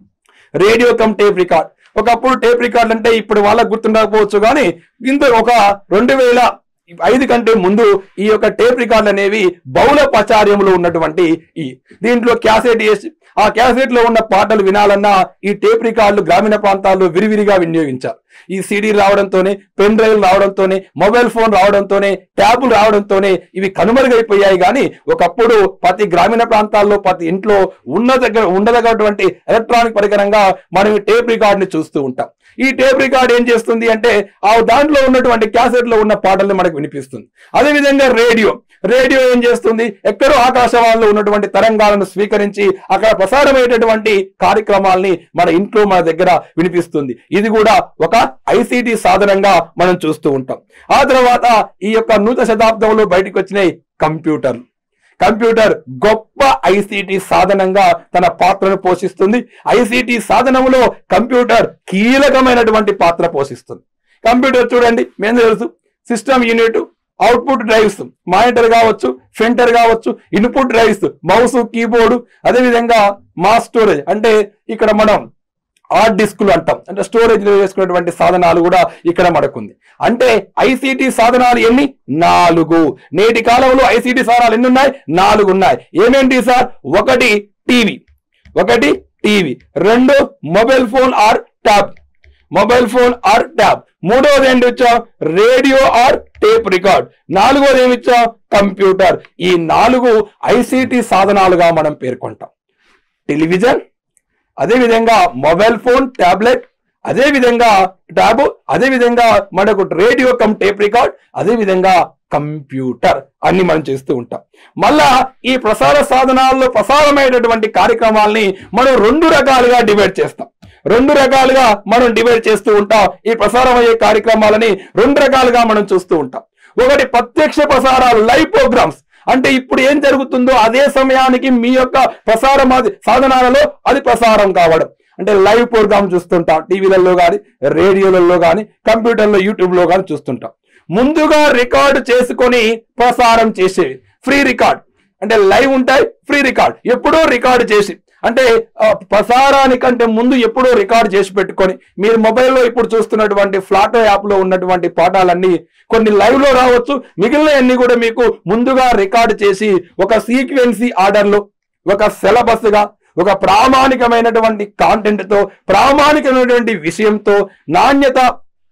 radio cum tape record ఒకప్పుడు టేప్ రికార్డ్ అంటే ఇప్పుడు వాళ్ళకు గుర్తుండకపోవచ్చు కానీ ఇంత ఒక రెండు వేల ఐదు కంటే ముందు ఈ యొక్క టేప్ రికార్డులు అనేవి బహుళ ప్రాచార్యంలో ఉన్నటువంటి ఈ దీంట్లో క్యాసెట్ వేసి ఆ క్యాసెట్ లో ఉన్న పాటలు వినాలన్నా ఈ టేప్ రికార్డులు గ్రామీణ ప్రాంతాల్లో విరివిరిగా వినియోగించారు ఈ సీడీ రావడంతోనే పెన్ డ్రైవ్ రావడంతోనే మొబైల్ ఫోన్ రావడంతోనే ట్యాబులు రావడంతోనే ఇవి కనుమరుగైపోయాయి కానీ ఒకప్పుడు ప్రతి గ్రామీణ ప్రాంతాల్లో ప్రతి ఇంట్లో ఉన్న దగ్గర ఉండదగినటువంటి ఎలక్ట్రానిక్ పరికరంగా మనం ఈ టేప్ రికార్డ్ ని చూస్తూ ఉంటాం ఈ టేప్ రికార్డ్ ఏం చేస్తుంది అంటే ఆ దాంట్లో ఉన్నటువంటి క్యాసెట్ లో ఉన్న పాటల్ని మనకు వినిపిస్తుంది అదే విధంగా రేడియో రేడియో ఏం చేస్తుంది ఎక్కడో ఆకాశవాణిలో ఉన్నటువంటి తరంగాలను స్వీకరించి అక్కడ ప్రసారమయ్యేటటువంటి కార్యక్రమాల్ని మన ఇంట్లో మన దగ్గర వినిపిస్తుంది ఇది కూడా ఒక ఐసిటి సాధనంగా మనం చూస్తూ ఉంటాం ఆ తర్వాత ఈ యొక్క నూతన శతాబ్దంలో బయటకు వచ్చినాయి కంప్యూటర్లు కంప్యూటర్ గొప్ప ఐసిటి సాధనంగా తన పాత్రను పోషిస్తుంది ఐసిటి సాధనంలో కంప్యూటర్ కీలకమైనటువంటి పాత్ర పోషిస్తుంది కంప్యూటర్ చూడండి మేము తెలుసు system unit output drives monitor కావచ్చు ఫింటర్ కావచ్చు ఇన్పుట్ డ్రైవ్స్ మౌస్ కీబోర్డు అదేవిధంగా మా స్టోరేజ్ అంటే ఇక్కడ మనం హార్డ్ డిస్క్లు అంటాం అంటే స్టోరేజ్ చేసుకున్నటువంటి సాధనాలు కూడా ఇక్కడ మనకుంది అంటే ఐసిటి సాధనాలు ఎన్ని నాలుగు నేటి కాలంలో ఐసిటి సాధనాలు ఎన్ని ఉన్నాయి నాలుగు ఉన్నాయి ఏమేంటి సార్ ఒకటి టీవీ ఒకటి టీవీ రెండు mobile phone or tab mobile phone or tab మూడవది ఏంటి వచ్చాం రేడియో ఆర్ టేప్ రికార్డ్ నాలుగోది ఏమి ఇచ్చాం కంప్యూటర్ ఈ నాలుగు ఐసిటి సాధనాలుగా మనం పేర్కొంటాం టెలివిజన్ అదేవిధంగా మొబైల్ ఫోన్ టాబ్లెట్ అదే విధంగా ట్యాబ్ అదే విధంగా మనకు రేడియో కమ్ టేప్ రికార్డ్ అదే విధంగా కంప్యూటర్ అన్ని మనం చేస్తూ ఉంటాం మళ్ళా ఈ ప్రసార సాధనాల్లో ప్రసారమైనటువంటి కార్యక్రమాల్ని మనం రెండు రకాలుగా డివైడ్ చేస్తాం రెండు రకాలుగా మనం డివైడ్ చేస్తూ ఉంటాం ఈ ప్రసారం అయ్యే కార్యక్రమాలని రెండు రకాలుగా మనం చూస్తూ ఉంటాం ఒకటి ప్రత్యక్ష ప్రసారాలు లైవ్ ప్రోగ్రామ్స్ అంటే ఇప్పుడు ఏం జరుగుతుందో అదే సమయానికి మీ యొక్క ప్రసారం అది సాధనాలలో అది ప్రసారం కావడం అంటే లైవ్ ప్రోగ్రామ్ చూస్తుంటాం టీవీలలో కానీ రేడియోలలో కానీ కంప్యూటర్లో యూట్యూబ్లో కానీ చూస్తుంటాం ముందుగా రికార్డు చేసుకొని ప్రసారం చేసేవి ఫ్రీ రికార్డ్ అంటే లైవ్ ఉంటాయి ఫ్రీ రికార్డ్ ఎప్పుడో రికార్డు చేసి అంటే ఆ, ప్రసారానికంటే ముందు ఎప్పుడో రికార్డ్ చేసి పెట్టుకొని మీరు మొబైల్లో ఇప్పుడు చూస్తున్నటువంటి ఫ్లాటో యాప్ లో ఉన్నటువంటి పాఠాలన్నీ కొన్ని లైవ్ లో రావచ్చు మిగిలిన అన్ని కూడా మీకు ముందుగా రికార్డు చేసి ఒక సీక్వెన్సీ ఆర్డర్ లో ఒక సిలబస్ గా ఒక ప్రామాణికమైనటువంటి కాంటెంట్ తో ప్రామాణికమైనటువంటి విషయంతో నాణ్యత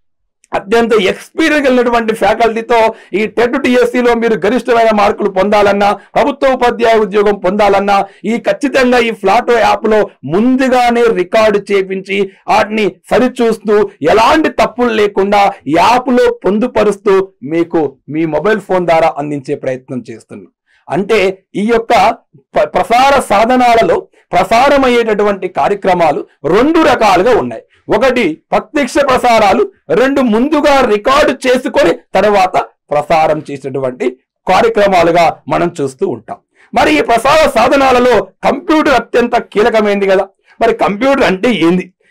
అత్యంత ఎక్స్పీరియన్స్ కలిగినటువంటి ఫ్యాకల్టీతో ఈ టెట్ టిఎస్సిలో మీరు గరిష్టమైన మార్కులు పొందాలన్నా ప్రభుత్వ ఉపాధ్యాయ ఉద్యోగం పొందాలన్నా ఈ ఖచ్చితంగా ఈ ఫ్లాటో యాప్లో ముందుగానే రికార్డు చేపించి వాటిని సరిచూస్తూ ఎలాంటి తప్పులు లేకుండా యాప్లో పొందుపరుస్తూ మీకు మీ మొబైల్ ఫోన్ ద్వారా అందించే ప్రయత్నం చేస్తున్నాం అంటే ఈ యొక్క ప్ర- ప్రసార సాధనాలలో ప్రసారమయ్యేటటువంటి కార్యక్రమాలు రెండు రకాలుగా ఉన్నాయి ఒకటి ప్రత్యక్ష ప్రసారాలు రెండు ముందుగా రికార్డు చేసుకొని తర్వాత ప్రసారం చేసేటువంటి కార్యక్రమాలుగా మనం చూస్తూ ఉంటాం మరి ఈ ప్రసార సాధనాలలో కంప్యూటర్ అత్యంత కీలకమైంది కదా మరి కంప్యూటర్ అంటే ఏంది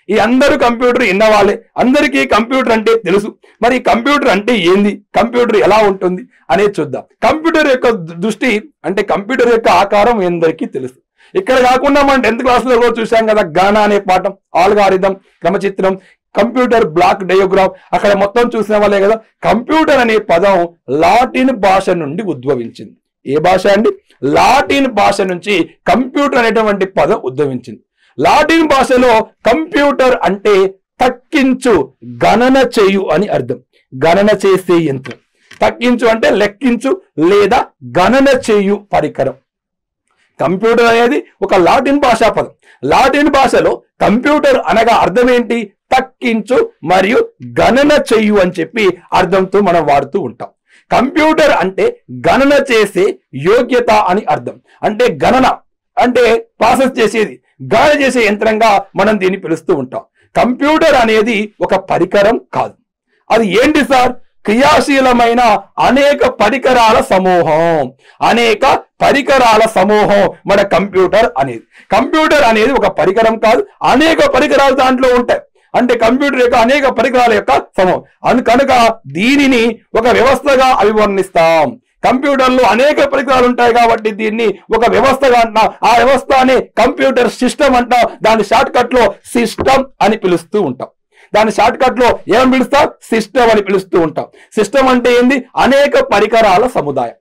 ఈ అందరూ కంప్యూటర్ విన్నవాళ్ళే అందరికీ కంప్యూటర్ అంటే తెలుసు మరి కంప్యూటర్ అంటే ఏంది కంప్యూటర్ ఎలా ఉంటుంది అనేది చూద్దాం కంప్యూటర్ యొక్క దృష్టి అంటే కంప్యూటర్ యొక్క ఆకారం అందరికీ తెలుసు ఇక్కడ కాకుండా మనం టెన్త్ క్లాస్ లో కూడా చూసాం కదా గానా అనే పాఠం ఆల్గారిథం క్రమచిత్రం కంప్యూటర్ బ్లాక్ డయోగ్రామ్ అక్కడ మొత్తం చూసిన వాళ్ళే కదా కంప్యూటర్ అనే పదం లాటిన్ భాష నుండి ఉద్భవించింది ఏ భాష అండి లాటిన్ భాష నుంచి కంప్యూటర్ అనేటువంటి పదం ఉద్భవించింది లాటిన్ భాషలో కంప్యూటర్ అంటే తక్కించు గణన చేయు అని అర్థం గణన చేసే యంత్రం తక్కించు అంటే లెక్కించు లేదా గణన చేయు పరికరం కంప్యూటర్ అనేది ఒక లాటిన్ భాషా పదం లాటిన్ భాషలో కంప్యూటర్ అనగా అర్థం ఏంటి తక్కించు మరియు గణన చెయ్యు అని చెప్పి అర్థంతో మనం వాడుతూ ఉంటాం కంప్యూటర్ అంటే గణన చేసే యోగ్యత అని అర్థం అంటే గణన అంటే ప్రాసెస్ చేసేది గణన చేసే యంత్రంగా మనం దీన్ని పిలుస్తూ ఉంటాం కంప్యూటర్ అనేది ఒక పరికరం కాదు అది ఏంటి సార్ క్రియాశీలమైన అనేక పరికరాల సమూహం అనేక పరికరాల సమూహం మన కంప్యూటర్ అనేది కంప్యూటర్ అనేది ఒక పరికరం కాదు అనేక పరికరాలు దాంట్లో ఉంటాయి అంటే కంప్యూటర్ యొక్క అనేక పరికరాల యొక్క సమూహం అను కనుక దీనిని ఒక వ్యవస్థగా అభివర్ణిస్తాం కంప్యూటర్లో అనేక పరికరాలు ఉంటాయి కాబట్టి దీన్ని ఒక వ్యవస్థగా అంటాం ఆ వ్యవస్థ అనే కంప్యూటర్ సిస్టమ్ అంటాం దాని షార్ట్ కట్ లో సిస్టమ్ అని పిలుస్తూ ఉంటాం దాని షార్ట్ కట్ లో ఏమని పిలుస్తాం సిస్టమ్ అని పిలుస్తూ ఉంటాం సిస్టమ్ అంటే ఏంది అనేక పరికరాల సముదాయం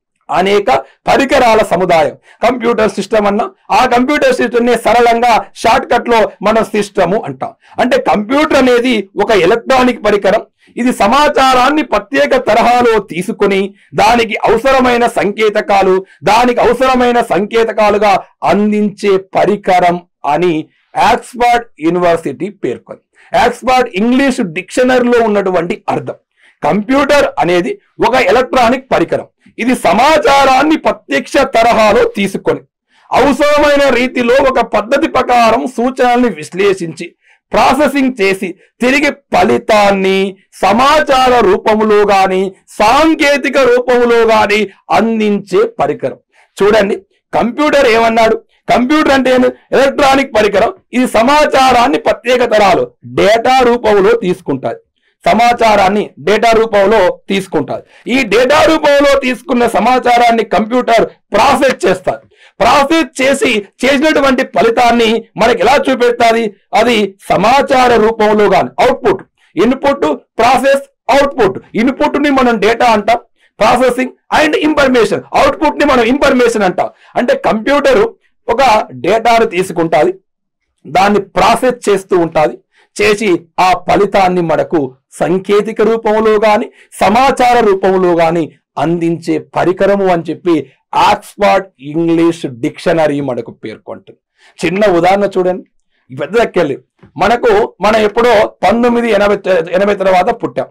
అనేక పరికరాల సముదాయం కంప్యూటర్ సిస్టమ్ అన్నా ఆ కంప్యూటర్ సిస్టమ్ ని సరళంగా షార్ట్ కట్ లో మనం సిస్టము అంటాం అంటే కంప్యూటర్ అనేది ఒక ఎలక్ట్రానిక్ పరికరం ఇది సమాచారాన్ని ప్రత్యేక తరహాలో తీసుకుని దానికి అవసరమైన సంకేతకాలు దానికి అవసరమైన సంకేతకాలుగా అందించే పరికరం అని ఆక్స్ఫర్డ్ యూనివర్సిటీ పేర్కొంది ఆక్స్ఫర్డ్ ఇంగ్లీష్ డిక్షనరీలో ఉన్నటువంటి అర్థం కంప్యూటర్ అనేది ఒక ఎలక్ట్రానిక్ పరికరం ఇది సమాచారాన్ని ప్రత్యక్ష తరహాలో తీసుకొని అవసరమైన రీతిలో ఒక పద్ధతి ప్రకారం సూచనల్ని విశ్లేషించి ప్రాసెసింగ్ చేసి తిరిగి ఫలితాన్ని సమాచార రూపములో గాని సాంకేతిక రూపములో గాని అందించే పరికరం చూడండి కంప్యూటర్ ఏమన్నాడు కంప్యూటర్ అంటే ఏంది? ఎలక్ట్రానిక్ పరికరం ఇది సమాచారాన్ని ప్రత్యేక తరాలు డేటా రూపంలో తీసుకుంటాది సమాచారాన్ని డేటా రూపంలో తీసుకుంటారు ఈ డేటా రూపంలో తీసుకున్న సమాచారాన్ని కంప్యూటర్ ప్రాసెస్ చేస్తారు ప్రాసెస్ చేసి చేసినటువంటి ఫలితాన్ని మనకి ఎలా చూపెడుతుంది అది సమాచార రూపంలో కానీ output input process output input ని మనం డేటా అంటాం ప్రాసెసింగ్ అండ్ ఇన్ఫర్మేషన్ అవుట్పుట్ ని మనం ఇన్ఫర్మేషన్ అంటాం అంటే కంప్యూటర్ ఒక డేటాను తీసుకుంటుంది దాన్ని ప్రాసెస్ చేస్తూ ఉంటుంది చేసి ఆ ఫలితాన్ని మనకు సాంకేతిక రూపంలో గాని సమాచార రూపంలో గాని అందించే పరికరము అని చెప్పి ఆక్స్ఫర్డ్ ఇంగ్లీష్ డిక్షనరీ మనకు పేర్కొంటుంది చిన్న ఉదాహరణ చూడండి ఈ పెద్ద ఎక్కెళ్ళి మనకు మనం ఎప్పుడో పంతొమ్మిది ఎనభై ఎనభై తర్వాత పుట్టాం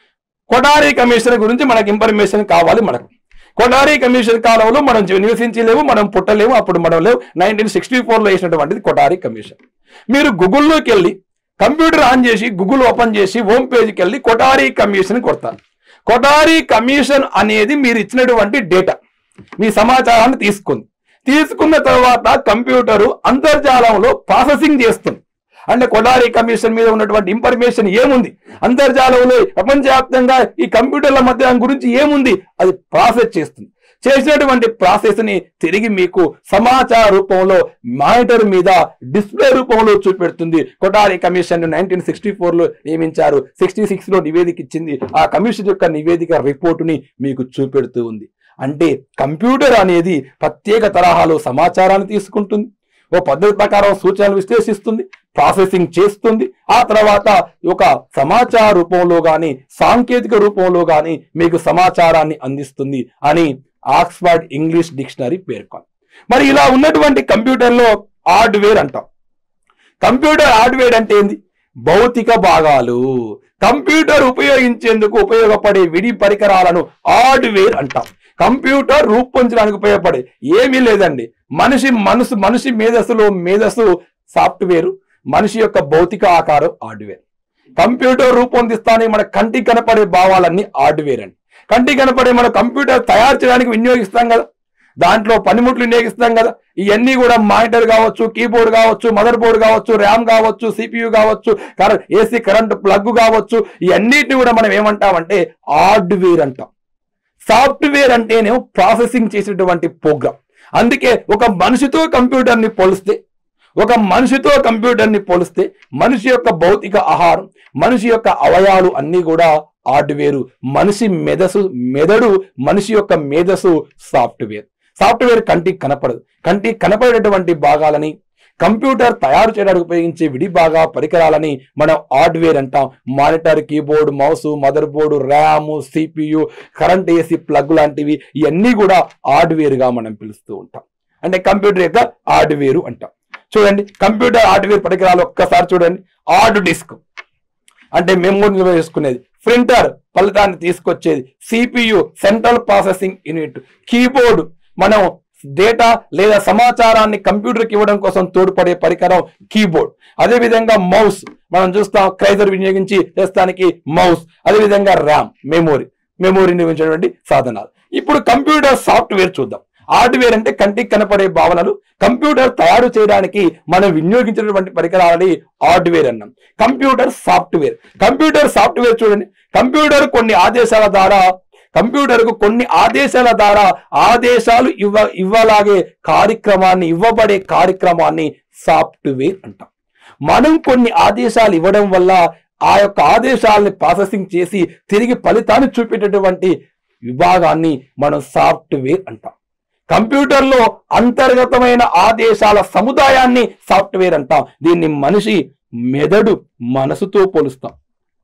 కొడారి కమిషన్ గురించి మనకు ఇన్ఫర్మేషన్ కావాలి మనకు కొడారి కమిషన్ కాలంలో మనం జీ- నివసించలేము మనం పుట్టలేము అప్పుడు మనం లేవు నైన్టీన్ సిక్స్టీ ఫోర్లో వేసినటువంటిది కొడారి కమిషన్ మీరు గూగుల్లోకి వెళ్ళి కంప్యూటర్ ఆన్ చేసి గూగుల్ ఓపెన్ చేసి హోమ్ పేజ్కి వెళ్ళి కొటారి కమిషన్ కొడతారు కొటారి కమిషన్ అనేది మీరు ఇచ్చినటువంటి డేటా మీ సమాచారాన్ని తీసుకుంది తీసుకున్న తర్వాత కంప్యూటరు అంతర్జాలంలో ప్రాసెసింగ్ చేస్తుంది అంటే కొడారి కమిషన్ మీద ఉన్నటువంటి ఇన్ఫర్మేషన్ ఏముంది అంతర్జాలంలో ప్రపంచవ్యాప్తంగా ఈ కంప్యూటర్ల మధ్య దాని గురించి ఏముంది అది ప్రాసెస్ చేస్తుంది చేసినటువంటి ప్రాసెస్ ని తిరిగి మీకు సమాచార రూపంలో మానిటర్ మీద డిస్ప్లే రూపంలో చూపెడుతుంది Kothari commission nineteen sixty four లో నియమించారు సిక్స్టీ సిక్స్ లో నివేదిక ఇచ్చింది ఆ కమిషన్ యొక్క నివేదిక రిపోర్టుని మీకు చూపెడుతూ ఉంది అంటే కంప్యూటర్ అనేది ప్రత్యేక తరహాలో సమాచారాన్ని తీసుకుంటుంది ఓ పద్ధతి ప్రకారం సూచనలు విశ్లేషిస్తుంది ప్రాసెసింగ్ చేస్తుంది ఆ తర్వాత ఒక సమాచార రూపంలో గాని సాంకేతిక రూపంలో గాని మీకు సమాచారాన్ని అందిస్తుంది అని ఆక్స్ఫర్డ్ ఇంగ్లీష్ డిక్షనరీ పేర్కొంది మరి ఇలా ఉన్నటువంటి కంప్యూటర్లో హార్డ్వేర్ అంటాం కంప్యూటర్ హార్డ్వేర్ అంటే ఏంది భౌతిక భాగాలు కంప్యూటర్ ఉపయోగించేందుకు ఉపయోగపడే విడి పరికరాలను హార్డ్వేర్ అంటాం కంప్యూటర్ రూపొందడానికి ఉపయోగపడే ఏమీ లేదండి మనిషి మనసు మనిషి మేధస్సులో మేధస్సు సాఫ్ట్వేర్ మనిషి యొక్క భౌతిక ఆకారం హార్డ్వేర్ కంప్యూటర్ రూపొందిస్తానికి మన కంటికి కనపడే భావాలన్నీ హార్డ్వేర్ అండి కంటికి కనపడే మన కంప్యూటర్ తయారు చేయడానికి వినియోగిస్తాం కదా దాంట్లో పనిముట్లు వినియోగిస్తాం కదా ఇవన్నీ కూడా మానిటర్ కావచ్చు కీబోర్డ్ కావచ్చు మదర్ బోర్డ్ కావచ్చు ర్యామ్ కావచ్చు సిపియు కావచ్చు ఏసీ కరెంట్ ప్లగ్ కావచ్చు ఇవన్నిటిని కూడా మనం ఏమంటామంటే హార్డ్వేర్ అంటాం సాఫ్ట్వేర్ అంటేనేమో ప్రాసెసింగ్ చేసేటువంటి ప్రోగ్రామ్ అందుకే ఒక మనిషితో కంప్యూటర్ని పోలిస్తే ఒక మనిషితో కంప్యూటర్ని పోలిస్తే మనిషి యొక్క భౌతిక ఆహారం మనిషి యొక్క అవయాలు అన్నీ కూడా హార్డ్వేరు మనిషి మెదసు మెదడు మనిషి యొక్క మేధస్సు సాఫ్ట్వేర్ సాఫ్ట్వేర్ కంటికి కనపడదు కంటికి కనపడేటువంటి భాగాలని కంప్యూటర్ తయారు చేయడానికి ఉపయోగించే విడి భాగా పరికరాలని మనం హార్డ్వేర్ అంటాం monitor keyboard mouse motherboard RAM CPU current AC plug లాంటివి ఇవన్నీ కూడా హార్డ్వేర్ గా మనం పిలుస్తూ ఉంటాం అంటే కంప్యూటర్ యొక్క హార్డ్వేర్ అంటాం చూడండి కంప్యూటర్ హార్డ్వేర్ పరికరాలు ఒక్కసారి చూడండి హార్డ్ డిస్క్ అంటే మెమోరీ నిల్వ చేసుకునేది ప్రింటర్ ఫలితాన్ని తీసుకొచ్చేది CPU central processing unit keyboard మనం డేటా లేదా సమాచారాన్ని కంప్యూటర్కి ఇవ్వడం కోసం తోడ్పడే పరికరం కీబోర్డ్ అదేవిధంగా మౌస్ మనం చూస్తాం క్రైజర్ వినియోగించి చేస్తానికి మౌస్ అదేవిధంగా ర్యామ్ మెమోరీ మెమోరీ నిర్మించినటువంటి సాధనాలు ఇప్పుడు కంప్యూటర్ సాఫ్ట్వేర్ చూద్దాం హార్డ్వేర్ అంటే కంటికి కనపడే భావనలు కంప్యూటర్ తయారు చేయడానికి మనం వినియోగించినటువంటి పరికరాలని హార్డ్వేర్ అన్నాం కంప్యూటర్ సాఫ్ట్వేర్ కంప్యూటర్ సాఫ్ట్వేర్ చూడండి కంప్యూటర్ కొన్ని ఆదేశాల ద్వారా కంప్యూటర్ కు కొన్ని ఆదేశాల ద్వారా ఆదేశాలు ఇవ్వ ఇవ్వలాగే కార్యక్రమాన్ని ఇవ్వబడే కార్యక్రమాన్ని సాఫ్ట్వేర్ అంటాం మనం కొన్ని ఆదేశాలు ఇవ్వడం వల్ల ఆ యొక్క ఆదేశాలని ప్రాసెసింగ్ చేసి తిరిగి ఫలితాన్ని చూపేటటువంటి విభాగాన్ని మనం సాఫ్ట్వేర్ అంటాం కంప్యూటర్లో అంతర్గతమైన ఆదేశాల సముదాయాన్ని సాఫ్ట్వేర్ అంటాం దీన్ని మనిషి మెదడు మనసుతో పోలుస్తాం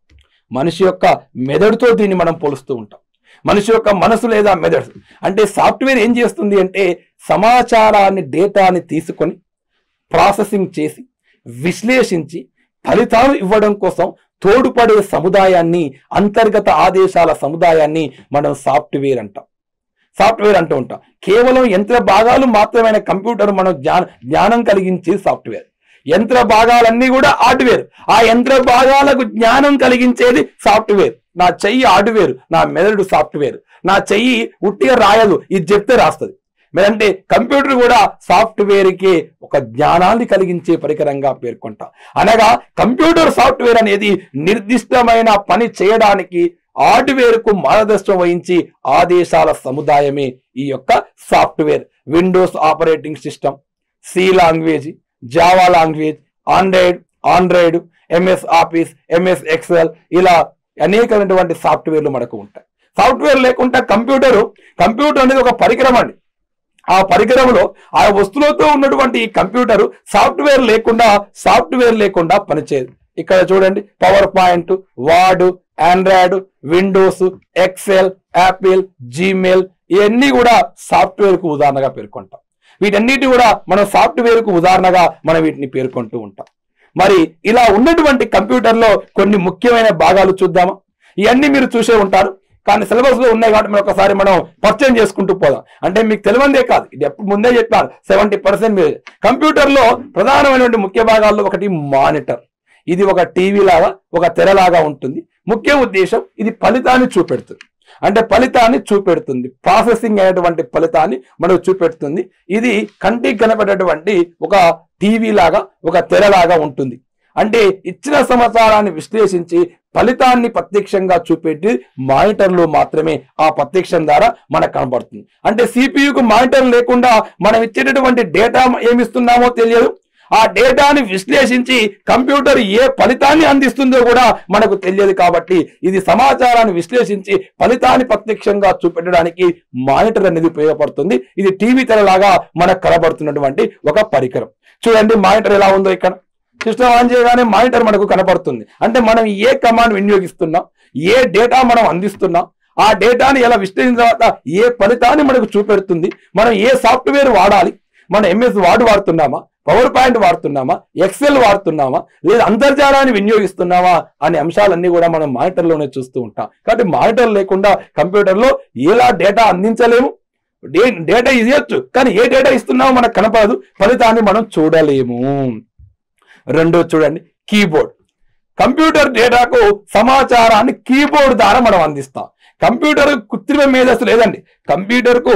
మనిషి యొక్క మెదడుతో దీన్ని మనం పోలుస్తూ ఉంటాం మనిషి యొక్క మనసు లేదా మెదడు అంటే సాఫ్ట్వేర్ ఏం చేస్తుంది అంటే సమాచారాన్ని డేటాని తీసుకొని ప్రాసెసింగ్ చేసి విశ్లేషించి ఫలితాలు ఇవ్వడం కోసం తోడ్పడే సముదాయాన్ని అంతర్గత ఆదేశాల సముదాయాన్ని మనం సాఫ్ట్వేర్ అంటాం సాఫ్ట్వేర్ అంటూ ఉంటాం కేవలం యంత్ర భాగాలు మాత్రమైన కంప్యూటర్ మనం జ్ఞాన జ్ఞానం కలిగించే సాఫ్ట్వేర్ యంత్ర భాగాలన్నీ కూడా హార్డ్వేర్ ఆ యంత్ర భాగాలకు జ్ఞానం కలిగించేది సాఫ్ట్వేర్ నా చెయ్యి హార్డ్వేర్ నా మెదడు సాఫ్ట్వేర్ నా చెయ్యి ఉట్టిగా రాయదు ఇది చెప్తే రాస్తుంది మీరంటే కంప్యూటర్ కూడా సాఫ్ట్వేర్ కి ఒక జ్ఞానాన్ని కలిగించే పరికరంగా పేర్కొంటాం అనగా కంప్యూటర్ సాఫ్ట్వేర్ అనేది నిర్దిష్టమైన పని చేయడానికి హార్డ్వేర్ కు మార్గదర్శనం వహించి ఆదేశాల సముదాయమే ఈ యొక్క software Windows operating system C language Java language Android Android MS Office MS Excel ఇలా అనేకమైనటువంటి సాఫ్ట్వేర్లు మనకు ఉంటాయి సాఫ్ట్వేర్ లేకుండా కంప్యూటర్ కంప్యూటర్ అనేది ఒక పరికరం అండి ఆ పరికరంలో ఆ వస్తువులతో ఉన్నటువంటి ఈ కంప్యూటర్ సాఫ్ట్వేర్ లేకుండా సాఫ్ట్వేర్ లేకుండా పనిచేయదు ఇక్కడ చూడండి PowerPoint Word Android Windows Excel Apple Gmail ఇవన్నీ కూడా సాఫ్ట్వేర్ కు ఉదాహరణగా పేర్కొంటాం వీటన్నిటి కూడా మనం సాఫ్ట్వేర్ కు ఉదాహరణగా మనం వీటిని పేర్కొంటూ ఉంటాం మరి ఇలా ఉన్నటువంటి కంప్యూటర్లో కొన్ని ముఖ్యమైన భాగాలు చూద్దామా ఇవన్నీ మీరు చూసే ఉంటారు కానీ సిలబస్ లో ఉన్నాయి కాబట్టి మనం ఒకసారి మనం పరిచయం చేసుకుంటూ పోదాం అంటే మీకు తెలియందే కాదు ఇది ఎప్పుడు ముందే చెప్పాను సెవెంటీ పర్సెంట్ మీరు కంప్యూటర్ లో ప్రధానమైనటువంటి ముఖ్య భాగాల్లో ఒకటి మానిటర్ ఇది ఒక టీవీ లాగా ఒక తెరలాగా ఉంటుంది ముఖ్య ఉద్దేశం ఇది ఫలితాన్ని చూపెడుతుంది అంటే ఫలితాన్ని చూపెడుతుంది ప్రాసెసింగ్ అయినటువంటి ఫలితాన్ని మనకు చూపెడుతుంది ఇది కంటికి కనపడేటువంటి ఒక టీవీ లాగా ఒక తెరలాగా ఉంటుంది అంటే ఇచ్చిన సమాచారాన్ని విశ్లేషించి ఫలితాన్ని ప్రత్యక్షంగా చూపెట్టి మానిటర్లో మాత్రమే ఆ ప్రత్యక్షం ద్వారా మనకు కనబడుతుంది అంటే సిపియుకు మానిటర్ లేకుండా మనం ఇచ్చేటటువంటి డేటా ఏమిస్తున్నామో తెలియదు ఆ డేటాని విశ్లేషించి కంప్యూటర్ ఏ ఫలితాన్ని అందిస్తుందో కూడా మనకు తెలియదు కాబట్టి ఇది సమాచారాన్ని విశ్లేషించి ఫలితాన్ని ప్రత్యక్షంగా చూపెట్టడానికి మానిటర్ అనేది ఉపయోగపడుతుంది ఇది టీవీ తెరలాగా మనకు కనబడుతున్నటువంటి ఒక పరికరం చూడండి మానిటర్ ఎలా ఉందో ఇక్కడ సిస్టమ్ ఆన్ చేయగానే మానిటర్ మనకు కనపడుతుంది అంటే మనం ఏ కమాండ్ వినియోగిస్తున్నాం ఏ డేటా మనం అందిస్తున్నాం ఆ డేటాని ఎలా విశ్లేషించిన తర్వాత ఏ ఫలితాన్ని మనకు చూపెడుతుంది మనం ఏ సాఫ్ట్వేర్ వాడాలి మనం ఎంఎస్ వార్డ్ వాడుతున్నామా పవర్ పాయింట్ వాడుతున్నామా ఎక్సెల్ వాడుతున్నామా లేదా అంతర్జాలాన్ని వినియోగిస్తున్నామా అనే అంశాలన్నీ కూడా మనం మానిటర్లోనే చూస్తూ ఉంటాం కాబట్టి మానిటర్ లేకుండా కంప్యూటర్లో ఎలా డేటా అందించలేము డే- డేటా ఇవ్వచ్చు కానీ ఏ డేటా ఇస్తున్నామో మనకు కనపడదు ఫలితాన్ని మనం చూడలేము రెండో చూడండి కీబోర్డ్ కంప్యూటర్ డేటాకు సమాచారాన్ని కీబోర్డ్ ద్వారా మనం అందిస్తాం కంప్యూటర్ కృత్రిమ మేధస్సు లేదండి కంప్యూటర్ కు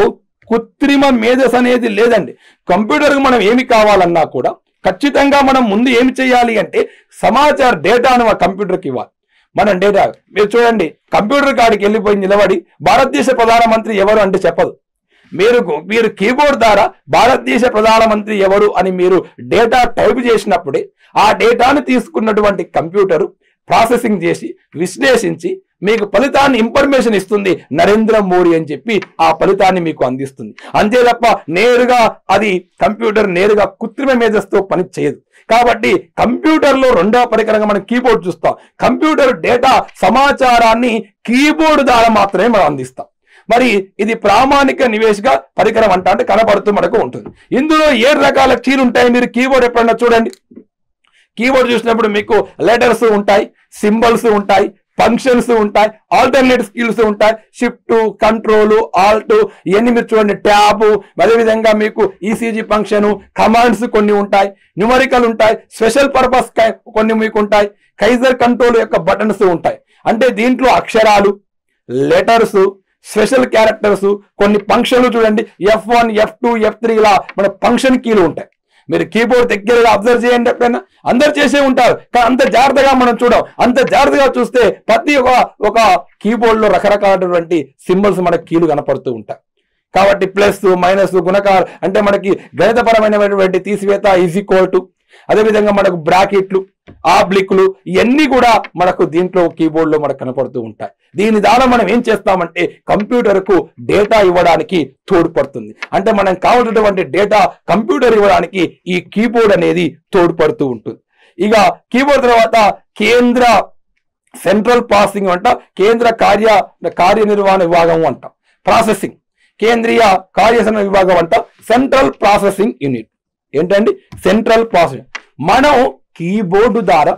కృత్రిమ మేధస్ అనేది లేదండి కంప్యూటర్కి మనం ఏమి కావాలన్నా కూడా ఖచ్చితంగా మనం ముందు ఏమి చేయాలి అంటే సమాచార డేటాను ఆ కంప్యూటర్కి ఇవ్వాలి మనం డేటా మీరు చూడండి కంప్యూటర్ కాడికి వెళ్ళిపోయి నిలబడి భారతదేశ ప్రధానమంత్రి ఎవరు అంటే చెప్పదు మీరు మీరు కీబోర్డ్ ద్వారా భారతదేశ ప్రధానమంత్రి ఎవరు అని మీరు డేటా టైప్ చేసినప్పుడే ఆ డేటాను తీసుకున్నటువంటి కంప్యూటర్ ప్రాసెసింగ్ చేసి విశ్లేషించి మీకు ఫలితాన్ని ఇన్ఫర్మేషన్ ఇస్తుంది నరేంద్ర మోడీ అని చెప్పి ఆ ఫలితాన్ని మీకు అందిస్తుంది అంతే తప్ప నేరుగా అది కంప్యూటర్ నేరుగా కృత్రిమ మేధస్తో పని చేయదు కాబట్టి కంప్యూటర్లో రెండవ పరికరంగా మనం కీబోర్డ్ చూస్తాం కంప్యూటర్ డేటా సమాచారాన్ని కీబోర్డ్ ద్వారా మాత్రమే మనం అందిస్తాం మరి ఇది ప్రామాణిక నివేశక పరికరం అంట అంటే కనబడుతూ మనకు ఉంటుంది ఇందులో ఏడు రకాల కీలు ఉంటాయి మీరు కీబోర్డ్ ఎప్పుడన్నా చూడండి కీబోర్డ్ చూసినప్పుడు మీకు లెటర్స్ ఉంటాయి సింబల్స్ ఉంటాయి ఫంక్షన్స్ ఉంటాయి ఆల్టర్నేట్ స్కిల్స్ ఉంటాయి షిఫ్ట్ కంట్రోల్ ఆల్ట్ ఇవన్నీ మీరు చూడండి ట్యాబ్ అదేవిధంగా మీకు ఈసీజీ ఫంక్షన్ కమాండ్స్ కొన్ని ఉంటాయి న్యూమరికల్ ఉంటాయి స్పెషల్ పర్పస్ కొన్ని మీకు ఉంటాయి కైజర్ కంట్రోల్ యొక్క బటన్స్ ఉంటాయి అంటే దీంట్లో అక్షరాలు లెటర్స్ స్పెషల్ క్యారెక్టర్స్ కొన్ని ఫంక్షన్లు చూడండి F one F two F three ఇలా మన ఫంక్షన్ కీలు ఉంటాయి మీరు కీబోర్డ్ దగ్గరగా అబ్జర్వ్ చేయండి ఎప్పుడైనా అందరు చేసే ఉంటారు కానీ అంత జాగ్రత్తగా మనం చూడం అంత జాగ్రత్తగా చూస్తే ప్రతి ఒక ఒక కీబోర్డ్ లో రకరకాలైనటువంటి సింబల్స్ మనకి కీలు కనపడుతూ ఉంటాయి కాబట్టి ప్లస్ మైనస్ గుణకాలు అంటే మనకి గణితపరమైనటువంటి తీసివేత ఈజ్ ఈక్వల్ టు అదేవిధంగా మనకు బ్రాకెట్లు ఆబ్లిక్లు ఇవన్నీ కూడా మనకు దీంట్లో కీబోర్డ్ లో మనకు కనపడుతూ ఉంటాయి దీని ద్వారా మనం ఏం చేస్తామంటే కంప్యూటర్ కు డేటా ఇవ్వడానికి తోడ్పడుతుంది అంటే మనం కావాల్సినటువంటి డేటా కంప్యూటర్ ఇవ్వడానికి ఈ కీబోర్డ్ అనేది తోడ్పడుతూ ఉంటుంది ఇక కీబోర్డ్ తర్వాత కేంద్ర సెంట్రల్ ప్రాసెసింగ్ అంట కేంద్ర కార్య కార్యనిర్వహణ విభాగం అంట ప్రాసెసింగ్ కేంద్రీయ కార్యాచరణ విభాగం అంట సెంట్రల్ ప్రాసెసింగ్ యూనిట్ ఏంటండి సెంట్రల్ ప్రాసెసింగ్ మనం కీబోర్డు ద్వారా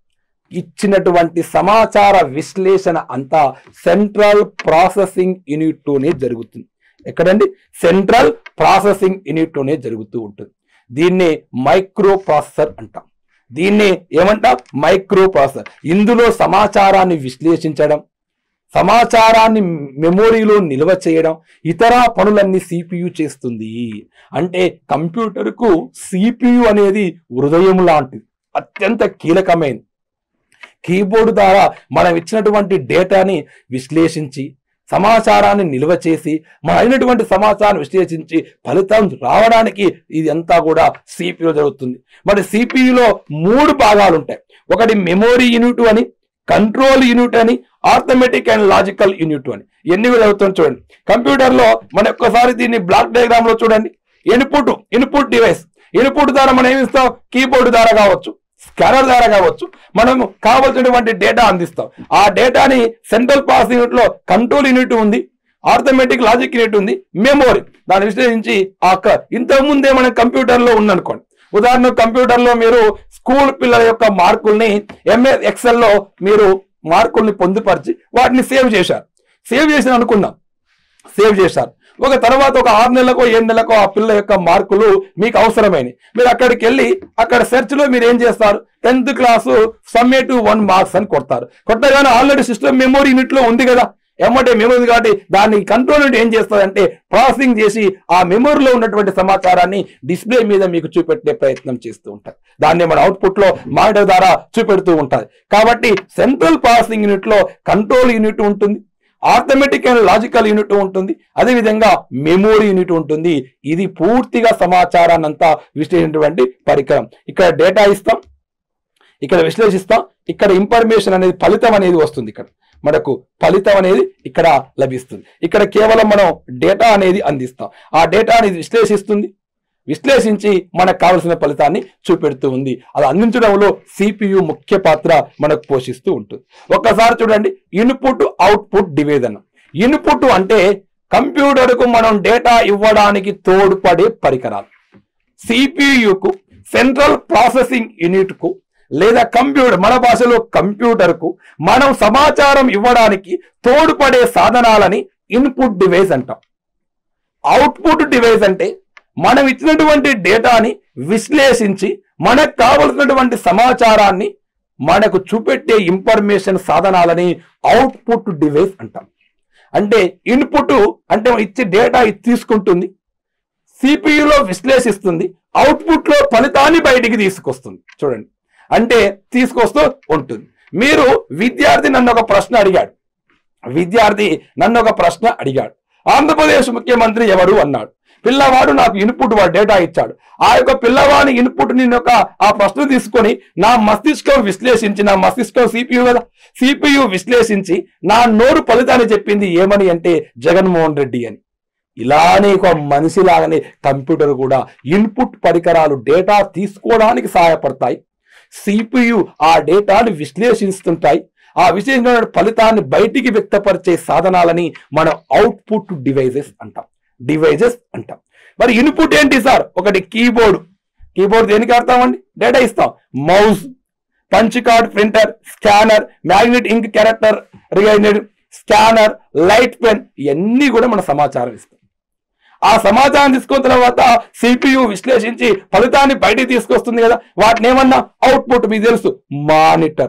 ఇచ్చినటువంటి సమాచార విశ్లేషణ అంతా సెంట్రల్ ప్రాసెసింగ్ యూనిట్ లోనే జరుగుతుంది ఎక్కడండి సెంట్రల్ ప్రాసెసింగ్ యూనిట్ లోనే జరుగుతూ ఉంటుంది దీన్ని మైక్రో ప్రాసెసర్ అంటాం దీన్ని ఏమంటాం మైక్రో ప్రాసెసర్ ఇందులో సమాచారాన్ని విశ్లేషించడం సమాచారాన్ని మెమొరీలో నిల్వ చేయడం ఇతర పనులన్నీ సిపియు చేస్తుంది అంటే కంప్యూటర్కు సిపియు అనేది హృదయం లాంటిది అత్యంత కీలకమైనది కీబోర్డు ద్వారా మనం ఇచ్చినటువంటి డేటాని విశ్లేషించి సమాచారాన్ని నిల్వ చేసి మన అయినటువంటి సమాచారం విశ్లేషించి ఫలితం రావడానికి ఇది అంతా కూడా సిపియు జరుగుతుంది మరి సిపియులో మూడు భాగాలు ఉంటాయి ఒకటి మెమొరీ యూనిట్ అని కంట్రోల్ యూనిట్ అని ఆర్థమెటిక్ అండ్ లాజికల్ యూనిట్ అని ఎన్ని కూడా చదువుతాం చూడండి కంప్యూటర్ లో మన ఒక్కసారి దీన్ని బ్లాక్ డయాగ్రామ్ లో చూడండి ఇన్పుట్ ఇన్పుట్ డివైస్ ఇన్పుట్ ద్వారా మనం ఏమి ఇస్తాం కీబోర్డ్ ద్వారా కావచ్చు స్కానర్ ద్వారా కావచ్చు మనం కావలసినటువంటి డేటా అందిస్తాం ఆ డేటాని సెంట్రల్ ప్రాసెస్ యూనిట్ లో కంట్రోల్ యూనిట్ ఉంది ఆర్థమెటిక్ లాజిక్ యూనిట్ ఉంది మెమోరీ దాన్ని విశ్లేషించి ఆ క- ఇంతకు ముందే మన కంప్యూటర్ లో ఉందనుకోండి ఉదాహరణ కంప్యూటర్ లో మీరు స్కూల్ పిల్లల యొక్క మార్కుల్ని ఎంఎస్ ఎక్సెల్ లో మీరు మార్కుల్ని పొందుపరిచి వాటిని సేవ్ చేశారు సేవ్ చేసిన అనుకుందాం సేవ్ చేశారు ఒక తర్వాత ఒక ఆరు నెలలకో ఏడు నెలలకో ఆ పిల్ల యొక్క మార్కులు మీకు అవసరమైనవి మీరు అక్కడికి వెళ్ళి అక్కడ సెర్చ్ లో మీరు ఏం చేస్తారు tenth class summative one marks అని కొడతారు కొట్టగానే ఆల్రెడీ సిస్టమ్ మెమొరీ యూనిట్ లో ఉంది కదా ఎమ్మటే మెమొరీ ఉంది కాబట్టి దాన్ని కంట్రోల్ యూనిట్ ఏం చేస్తుందంటే ప్రాసెసింగ్ చేసి ఆ మెమొరీలో ఉన్నటువంటి సమాచారాన్ని డిస్ప్లే మీద మీకు చూపెట్టే ప్రయత్నం చేస్తూ ఉంటారు దాన్ని మన అవుట్పుట్ లో మానిటర్ ద్వారా చూపెడుతూ ఉంటారు కాబట్టి సెంట్రల్ ప్రాసెసింగ్ యూనిట్ లో కంట్రోల్ యూనిట్ ఉంటుంది ఆర్థమెటిక్ అండ్ లాజికల్ యూనిట్ ఉంటుంది అదేవిధంగా మెమోరీ యూనిట్ ఉంటుంది ఇది పూర్తిగా సమాచారాన్ని అంతా విశ్లేషించినటువంటి పరికరం ఇక్కడ డేటా ఇస్తాం ఇక్కడ విశ్లేషిస్తాం ఇక్కడ ఇన్ఫర్మేషన్ అనేది ఫలితం అనేది వస్తుంది ఇక్కడ మనకు ఫలితం అనేది ఇక్కడ లభిస్తుంది ఇక్కడ కేవలం మనం డేటా అనేది అందిస్తాం ఆ డేటా అనేది విశ్లేషిస్తుంది విశ్లేషించి మనకు కావలసిన ఫలితాన్ని చూపెడుతూ ఉంది అది అందించడంలో సిపియు ముఖ్య పాత్ర మనకు పోషిస్తూ ఉంటుంది ఒక్కసారి చూడండి ఇన్పుట్ అవుట్పుట్ డివిజన్ ఇన్పుట్ అంటే కంప్యూటర్కు మనం డేటా ఇవ్వడానికి తోడ్పడే పరికరాలు సిపియుకు సెంట్రల్ ప్రాసెసింగ్ యూనిట్ కు లేదా కంప్యూటర్ మన భాషలో కంప్యూటర్ కు మనం సమాచారం ఇవ్వడానికి తోడ్పడే సాధనాలని ఇన్పుట్ డివైస్ అంటాం అవుట్పుట్ డివైస్ అంటే మనం ఇచ్చినటువంటి డేటాని విశ్లేషించి మనకు కావలసినటువంటి సమాచారాన్ని మనకు చూపెట్టే ఇన్ఫర్మేషన్ సాధనాలని అవుట్పుట్ డివైస్ అంటాం అంటే ఇన్పుట్ అంటే ఇచ్చే డేటా ఇది తీసుకుంటుంది సిపియులో విశ్లేషిస్తుంది అవుట్పుట్ లో ఫలితాన్ని బయటికి తీసుకొస్తుంది చూడండి అంటే తీసుకొస్తూ ఉంటుంది మీరు విద్యార్థి నన్ను ఒక ప్రశ్న అడిగాడు విద్యార్థి నన్ను ఒక ప్రశ్న అడిగాడు ఆంధ్రప్రదేశ్ ముఖ్యమంత్రి ఎవరు అన్నాడు పిల్లవాడు నాకు ఇన్పుట్ వాడు డేటా ఇచ్చాడు ఆ యొక్క పిల్లవాడి ఇన్పుట్ నేను ఒక ఆ ప్రశ్న తీసుకొని నా మస్తిష్కం విశ్లేషించి నా మస్తిష్కం సిపియు కదా సిపియు విశ్లేషించి నా నోరు ఫలితాన్ని చెప్పింది ఏమని అంటే జగన్మోహన్ రెడ్డి అని ఇలానే ఒక మనిషిలాగానే కంప్యూటర్ కూడా ఇన్పుట్ పరికరాలు డేటా తీసుకోవడానికి సహాయపడతాయి సిపియు ఆ డేటాను విశ్లేషిస్తుంటాయి ఆ విశ్లేషించిన ఫలితాన్ని బయటికి వ్యక్తపరిచే సాధనాలని మనం అవుట్పుట్ డివైజెస్ అంటాం డివైజెస్ అంటాం మరి ఇన్పుట్ ఏంటి సార్ ఒకటి కీబోర్డ్ కీబోర్డ్ దేనికి ఆడతామండి డేటా ఇస్తాం mouse punch card printer scanner magnet ink character regained scanner light pen ఇవన్నీ కూడా మన సమాచారం ఇస్తాం ఆ సమాచారం తీసుకున్న తర్వాత సిపియు విశ్లేషించి ఫలితాన్ని బయటికి తీసుకొస్తుంది కదా వాటిని ఏమన్నా అవుట్పుట్ మీకు తెలుసు monitor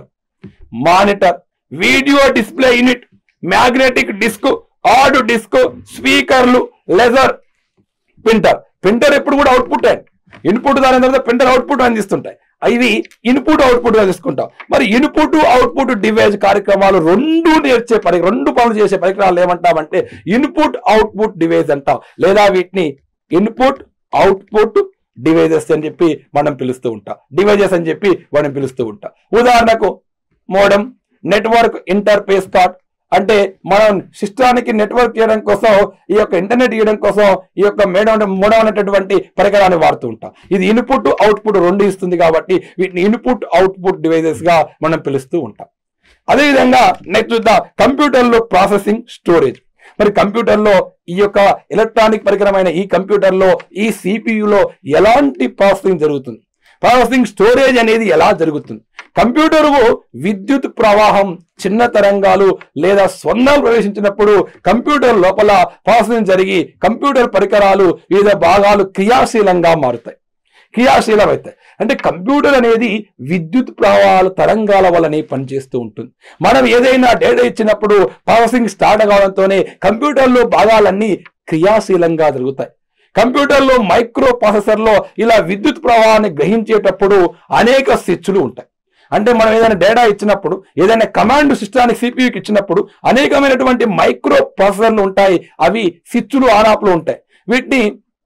monitor video display unit magnetic disk hard disk స్పీకర్లు లెజర్ ప్రింటర్ ప్రింటర్ ఎప్పుడు కూడా అవుట్పుట్ ఇన్పుట్ దాని తర్వాత ప్రింటర్ అవుట్పుట్ అందిస్తుంటాయి ఇవి ఇన్పుట్ అవుట్పుట్ గా తీసుకుంటాం మరి ఇన్పుట్ అవుట్పుట్ డివైజ్ కార్యక్రమాలు రెండు నేర్చే పరి రెండు పనులు చేసే పరికరాలు ఏమంటామంటే ఇన్పుట్ అవుట్పుట్ డివైజ్ అంటాం లేదా వీటిని ఇన్పుట్ అవుట్పుట్ డివైజెస్ అని చెప్పి మనం పిలుస్తూ ఉంటాం డివైజెస్ అని చెప్పి మనం పిలుస్తూ ఉంటాం ఉదాహరణకు మోడem నెట్వర్క్ ఇంటర్ఫేస్ కార్డ్ అంటే మనం సిస్టానికి నెట్వర్క్ చేయడం కోసం ఈ యొక్క ఇంటర్నెట్ ఇవ్వడం కోసం ఈ యొక్క మేడం మోడం అనేటటువంటి పరికరాన్ని వాడుతూ ఉంటాం ఇది ఇన్పుట్ అవుట్పుట్ రెండు ఇస్తుంది కాబట్టి వీటిని ఇన్పుట్ అవుట్పుట్ డివైజెస్ గా మనం పిలుస్తూ ఉంటాం అదేవిధంగా నెక్స్ట్ చూద్దాం కంప్యూటర్లో ప్రాసెసింగ్ స్టోరేజ్ మరి కంప్యూటర్లో ఈ యొక్క ఎలక్ట్రానిక్ పరికరమైన ఈ కంప్యూటర్లో ఈ సిపియులో ఎలాంటి ప్రాసెసింగ్ జరుగుతుంది ప్రాసెసింగ్ స్టోరేజ్ అనేది ఎలా జరుగుతుంది కంప్యూటర్ విద్యుత్ ప్రవాహం చిన్న తరంగాలు లేదా స్వందాలు ప్రవేశించినప్పుడు కంప్యూటర్ లోపల ప్రాసెసింగ్ జరిగి కంప్యూటర్ పరికరాలు వివిధ భాగాలు క్రియాశీలంగా మారుతాయి క్రియాశీలమవుతాయి అంటే కంప్యూటర్ అనేది విద్యుత్ ప్రవాహాల తరంగాల వల్లనే పనిచేస్తూ ఉంటుంది మనం ఏదైనా డేటా ఇచ్చినప్పుడు ప్రాసెసింగ్ స్టార్ట్ కావడంతోనే కంప్యూటర్లో భాగాలన్నీ క్రియాశీలంగా జరుగుతాయి కంప్యూటర్లో మైక్రో ప్రాసెసర్లో ఇలా విద్యుత్ ప్రవాహాన్ని గ్రహించేటప్పుడు అనేక స్విచ్లు ఉంటాయి అంటే మనం ఏదైనా డేటా ఇచ్చినప్పుడు ఏదైనా కమాండ్ సిస్టానికి సిపియుకి ఇచ్చినప్పుడు అనేకమైనటువంటి మైక్రో ప్రాసెసర్లు ఉంటాయి అవి స్విచ్లు ఆన్ ఆఫ్లు ఉంటాయి వీటిని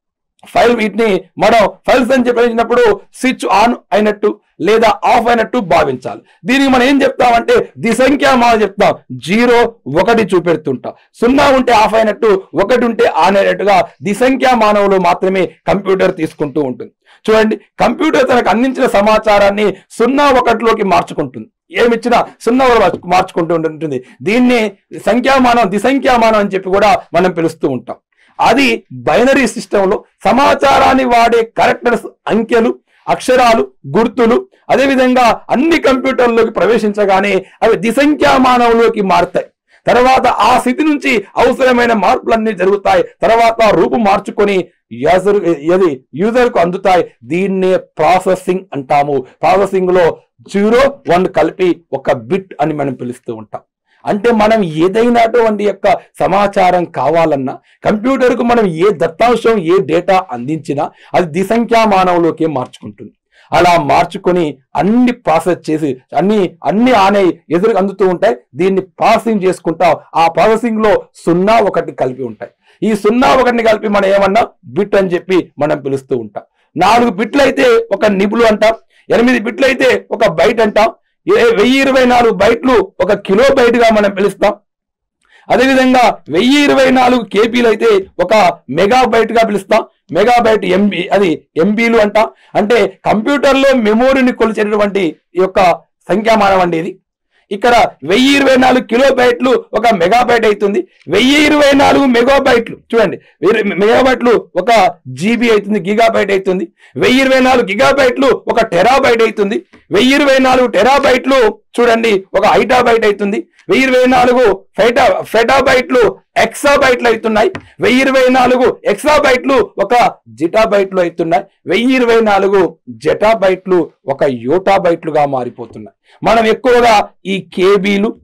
ఫైల్ వీటిని మనం ఫైల్స్ అని చెప్పినప్పుడు స్విచ్ ఆన్ అయినట్టు లేదా ఆఫ్ అయినట్టు భావించాలి దీనికి మనం ఏం చెప్తామంటే దిసంఖ్యామానం చెప్తాం జీరో ఒకటి చూపెడుతుంటాం సున్నా ఉంటే ఆఫ్ అయినట్టు ఒకటి ఉంటే ఆన్ అయినట్టుగా దిసంఖ్యామానంలో మాత్రమే కంప్యూటర్ తీసుకుంటూ ఉంటుంది చూడండి కంప్యూటర్ తనకు అందించిన సమాచారాన్ని సున్నా ఒకటిలోకి మార్చుకుంటుంది ఏమిచ్చినా సున్నా ఒకటి మార్చుకుంటూ ఉంటుంది దీన్ని సంఖ్యామానం దిసంఖ్యామానం అని చెప్పి కూడా మనం పిలుస్తూ ఉంటాం అది బైనరీ సిస్టంలో సమాచారాన్ని వాడే కరెక్టర్స్ అంకెలు అక్షరాలు గుర్తులు అదేవిధంగా అన్ని కంప్యూటర్లోకి ప్రవేశించగానే అవి దిసంఖ్యామానంలోకి మారుతాయి తర్వాత ఆ స్థితి నుంచి అవసరమైన మార్పులన్నీ జరుగుతాయి తర్వాత రూపు మార్చుకొని యూజర్ అది యూజర్ కు అందుతాయి దీన్నే ప్రాసెసింగ్ అంటాము ప్రాసెసింగ్ లో జీరో వన్ కలిపి ఒక బిట్ అని మనం పిలుస్తూ ఉంటాం అంటే మనం ఏదైనా అటువంటి యొక్క సమాచారం కావాలన్నా కంప్యూటర్ కు మనం ఏ దత్తాంశం ఏ డేటా అందించినా అది దిసంఖ్యామానంలోకి మార్చుకుంటుంది అలా మార్చుకొని అన్ని ప్రాసెస్ చేసి అన్ని అన్ని ఆనే ఎదురు అందుతూ ఉంటాయి దీన్ని ప్రాసెసింగ్ చేసుకుంటాం ఆ ప్రాసెసింగ్ లో సున్నా ఒకటి కలిపి ఉంటాయి ఈ సున్నా ఒకటిని కలిపి మనం ఏమన్నా బిట్ అని చెప్పి మనం పిలుస్తూ ఉంటాం నాలుగు బిట్లు అయితే ఒక నిబులు అంటాం ఎనిమిది బిట్లు అయితే ఒక బైట్ అంటాం ఏ- వెయ్యి ఇరవై నాలుగు బైట్లు ఒక కిలో బైట్ గా మనం పిలుస్తాం అదేవిధంగా వెయ్యి ఇరవై నాలుగు కేబీలు అయితే ఒక మెగా బైట్ గా పిలుస్తాం మెగాబైట్ ఎంబీ అది ఎంబీలు అంటాం అంటే కంప్యూటర్లో మెమోరీని కొలిచేటటువంటి ఈ యొక్క సంఖ్యామానం అండి ఇది ఇక్కడ వెయ్యి ఇరవై నాలుగు కిలో బైట్లు ఒక మెగాబైట్ అవుతుంది వెయ్యి ఇరవై నాలుగు మెగాబైట్లు చూడండి వెయ్యి- మెగాబైట్లు ఒక జీబీ అవుతుంది గిగాబైట్ అవుతుంది వెయ్యి ఇరవై నాలుగు గిగాబైట్లు ఒక టెరాబైట్ అవుతుంది వెయ్యి ఇరవై నాలుగు టెరాబైట్లు చూడండి ఒక ఐటాబైట్ అవుతుంది వెయ్యి ఇరవై నాలుగు ఫెటా ఫెటాబైట్లు ఎక్సాబైట్లు అవుతున్నాయి వెయ్యి ఇరవై నాలుగు ఎక్సాబైట్లు ఒక జిటాబైట్లు అవుతున్నాయి వెయ్యి ఇరవై నాలుగు జటాబైట్లు ఒక యోటాబైట్లుగా మారిపోతున్నాయి మనం ఎక్కువగా ఈ కేబీలు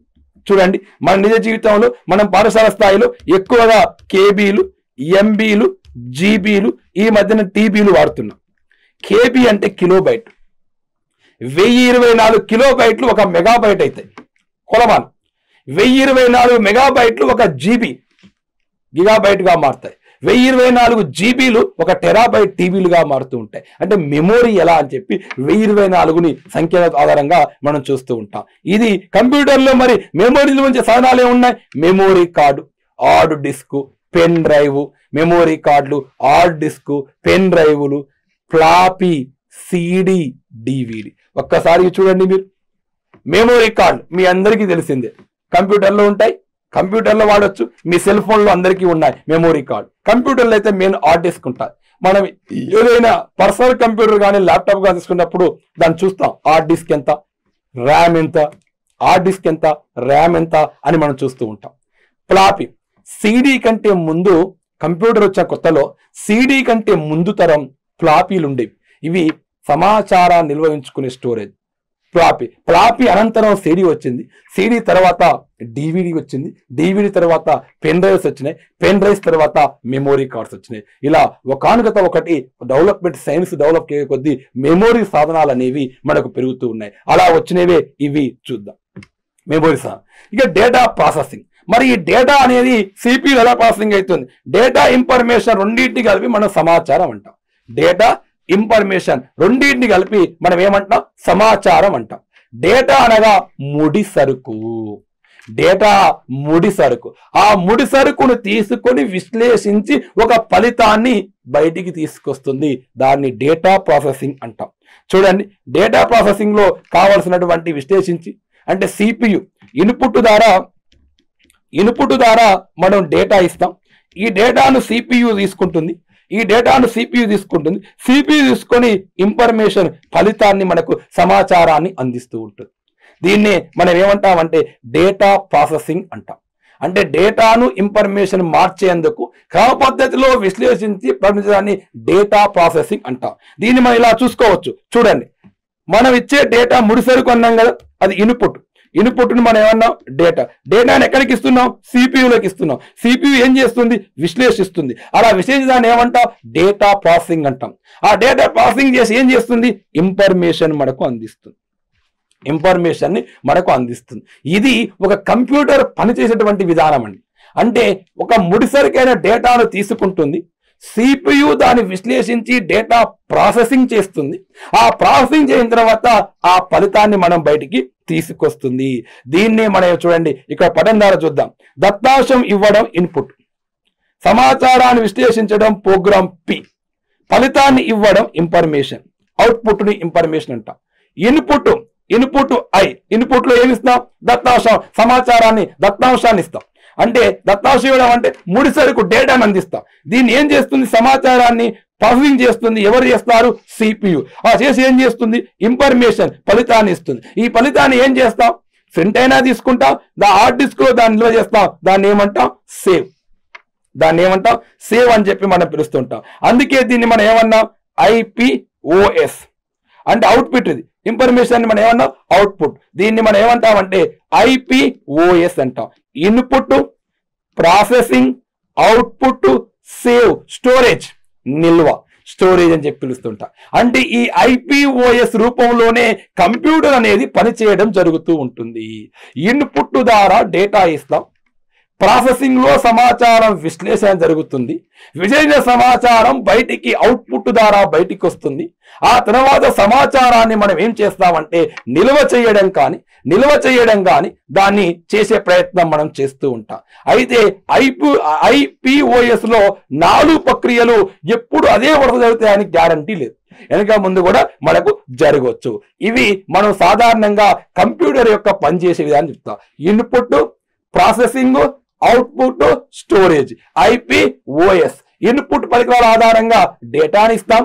చూడండి మన నిజ జీవితంలో మనం పాఠశాల స్థాయిలో ఎక్కువగా కేబీలు ఎంబీలు జీబీలు ఈ మధ్యన టీబీలు వాడుతున్నాం కేబీ అంటే కిలోబైట్ వెయ్యి ఇరవై నాలుగు కిలోబైట్లు ఒక మెగాబైట్ అవుతాయి కొలమానం వెయ్యి ఇరవై నాలుగు మెగాబైట్లు ఒక జీబీ గిగాబైట్ గా మారుతాయి వెయ్యి ఇరవై నాలుగు జీబీలు ఒక టెరాబైట్ టీబీలుగా మారుతూ ఉంటాయి అంటే మెమొరీ ఎలా అని చెప్పి వెయ్యి ఇరవై నాలుగుని సంఖ్యల ఆధారంగా మనం చూస్తూ ఉంటాం ఇది కంప్యూటర్లో మరి మెమొరీల నుంచి సాధనాలు ఏమున్నాయి memory card hard disk pen drive memory కార్డులు హార్డ్ డిస్క్ పెన్ డ్రైవులు ఫ్లాపీ సిడి డివిడి ఒక్కసారి చూడండి మీరు మెమొరీ కార్డు మీ అందరికీ తెలిసిందే కంప్యూటర్లో ఉంటాయి కంప్యూటర్లో వాడొచ్చు మీ సెల్ ఫోన్లో అందరికీ ఉన్నాయి మెమొరీ కార్డు కంప్యూటర్లో అయితే మెయిన్ హార్డ్ డిస్క్ ఉంటుంది మనం ఏదైనా పర్సనల్ కంప్యూటర్ కానీ ల్యాప్టాప్ కానీ తీసుకున్నప్పుడు దాన్ని చూస్తాం హార్డ్ డిస్క్ ఎంత ర్యామ్ ఎంత హార్డ్ డిస్క్ ఎంత ర్యామ్ ఎంత అని మనం చూస్తూ ఉంటాం ఫ్లాపీ సిడి కంటే ముందు కంప్యూటర్ వచ్చిన కొత్తలో సిడి కంటే ముందు తరం ఫ్లాపీలు ఉండేవి ఇవి సమాచారాన్ని నిల్వ ఉంచుకునే స్టోరేజ్ ఫ్లాపీ ఫ్లాపీ అనంతరం సిడి వచ్చింది సిడి తర్వాత డివిడి వచ్చింది డివిడి తర్వాత పెన్ డ్రైవ్స్ వచ్చినాయి పెన్ డ్రైవ్స్ తర్వాత మెమొరీ కార్డ్స్ వచ్చినాయి ఇలా ఒకనొక ఒకటి డెవలప్మెంట్ సైన్స్ డెవలప్ అయ్యే కొద్దీ మెమొరీ సాధనాలు అనేవి మనకు పెరుగుతూ ఉన్నాయి అలా వచ్చినవే ఇవి చూద్దాం మెమొరీ సాధనం ఇక డేటా ప్రాసెసింగ్ మరి ఈ డేటా అనేది సిపియు ఎలా ప్రాసెసింగ్ అవుతుంది డేటా ఇన్ఫర్మేషన్ రెండింటిని కలిపి మనం సమాచారం అంటాం డేటా ఇన్ఫర్మేషన్ రెండింటిని కలిపి మనం ఏమంటాం సమాచారం అంటాం డేటా అనగా ముడి సరుకు డేటా ముడి సరుకు ఆ ముడి సరుకును తీసుకొని విశ్లేషించి ఒక ఫలితాన్ని బయటికి తీసుకొస్తుంది దాన్ని డేటా ప్రాసెసింగ్ అంటాం చూడండి డేటా ప్రాసెసింగ్ లో కావలసినటువంటి విశ్లేషించి అంటే సిపియు ఇన్పుట్ ద్వారా ఇన్పుట్ ద్వారా మనం డేటా ఇస్తాం ఈ డేటాను సిపియు తీసుకుంటుంది ఈ డేటాను సిపియు తీసుకుంటుంది సిపియు తీసుకొని ఇన్ఫర్మేషన్ ఫలితాన్ని మనకు సమాచారాన్ని అందిస్తూ ఉంటుంది దీన్ని మనం ఏమంటామంటే డేటా ప్రాసెసింగ్ అంటాం అంటే డేటాను ఇన్ఫర్మేషన్ మార్చేందుకు క్రమ పద్ధతిలో విశ్లేషించి ప్రకటించడాన్ని డేటా ప్రాసెసింగ్ అంటాం దీన్ని మనం ఇలా చూసుకోవచ్చు చూడండి మనం ఇచ్చే డేటా ముడిసరుకు అన్నాం కదా అది ఇన్పుట్ ఇన్పుట్ని మనం ఏమన్నాం డేటా డేటాని ఎక్కడికి ఇస్తున్నాం సిపియులోకి ఇస్తున్నాం సిపియు ఏం చేస్తుంది విశ్లేషిస్తుంది అలా విశ్లేషించడాన్ని ఏమంటాం డేటా ప్రాసెసింగ్ అంటాం ఆ డేటా ప్రాసెసింగ్ చేసి ఏం చేస్తుంది ఇన్ఫర్మేషన్ మనకు అందిస్తుంది ఇన్ఫర్మేషన్ ని మనకు అందిస్తుంది ఇది ఒక కంప్యూటర్ పనిచేసేటువంటి విధానం అండి అంటే ఒక ముడిసరికైన డేటాను తీసుకుంటుంది సిపియు దాన్ని విశ్లేషించి డేటా ప్రాసెసింగ్ చేస్తుంది ఆ ప్రాసెసింగ్ చేసిన తర్వాత ఆ ఫలితాన్ని మనం బయటికి తీసుకొస్తుంది దీన్నే మనం చూడండి ఇక్కడ పటం ద్వారా చూద్దాం దత్తాంశం ఇవ్వడం ఇన్పుట్ సమాచారాన్ని విశ్లేషించడం ప్రోగ్రామ్ పి ఫలితాన్ని ఇవ్వడం ఇన్ఫర్మేషన్ అవుట్పుట్ ని ఇన్ఫర్మేషన్ అంటాం ఇన్పుట్ ఇన్పుట్ ఐ ఇన్పుట్ లో ఏమి ఇస్తాం దత్తాంశం సమాచారాన్ని దత్తాంశాన్ని ఇస్తాం అంటే దత్తాంశం ఇవ్వడం అంటే ముడిసరుకు డేటాను అందిస్తాం దీన్ని ఏం చేస్తుంది సమాచారాన్ని ప్రాసెసింగ్ చేస్తుంది ఎవరు చేస్తారు సిపియు ఆ చేసి ఏం చేస్తుంది ఇన్ఫర్మేషన్ ఫలితాన్ని ఇస్తుంది ఈ ఫలితాన్ని ఏం చేస్తాం ప్రింట్ అయినా తీసుకుంటాం దా హార్డ్ డిస్క్ లో దాన్ని నిల్వ చేస్తాం దాన్ని ఏమంటాం సేవ్ దాన్ని ఏమంటాం సేవ్ అని చెప్పి మనం పిలుస్తుంటాం అందుకే దీన్ని మనం ఏమన్నాం ఐపిఓఎస్ అంటే అవుట్పుట్ ఇది ఇన్ఫర్మేషన్ మనం ఏమన్నాం అవుట్పుట్ దీన్ని మనం ఏమంటామంటే ఐపిఓఎస్ అంటాం input processing output save storage నిల్వ స్టోరేజ్ అని చెప్పి పిలుస్తుంటా అంటే ఈ ఐపిఓఎస్ రూపంలోనే కంప్యూటర్ అనేది పనిచేయడం జరుగుతూ ఉంటుంది ఇన్పుట్ ద్వారా డేటా ఇస్తాం ప్రాసెసింగ్ లో సమాచారం విశ్లేషణ జరుగుతుంది విజయ సమాచారం బయటికి అవుట్పుట్ ద్వారా బయటికి వస్తుంది ఆ తర్వాత సమాచారాన్ని మనం ఏం చేస్తామంటే నిల్వ చేయడం కానీ నిల్వ చేయడం కానీ దాన్ని చేసే ప్రయత్నం మనం చేస్తూ ఉంటాం అయితే ఐపి ఐపిఓఎస్ లో నాలుగు ప్రక్రియలు ఎప్పుడు అదే వరుస జరుగుతాయని గ్యారంటీ లేదు వెనక ముందు కూడా మనకు జరగవచ్చు ఇవి మనం సాధారణంగా కంప్యూటర్ యొక్క పనిచేసే విధానం చెప్తాం input processing output storage IPOS input పరికరాల ఆధారంగా డేటాని ఇస్తాం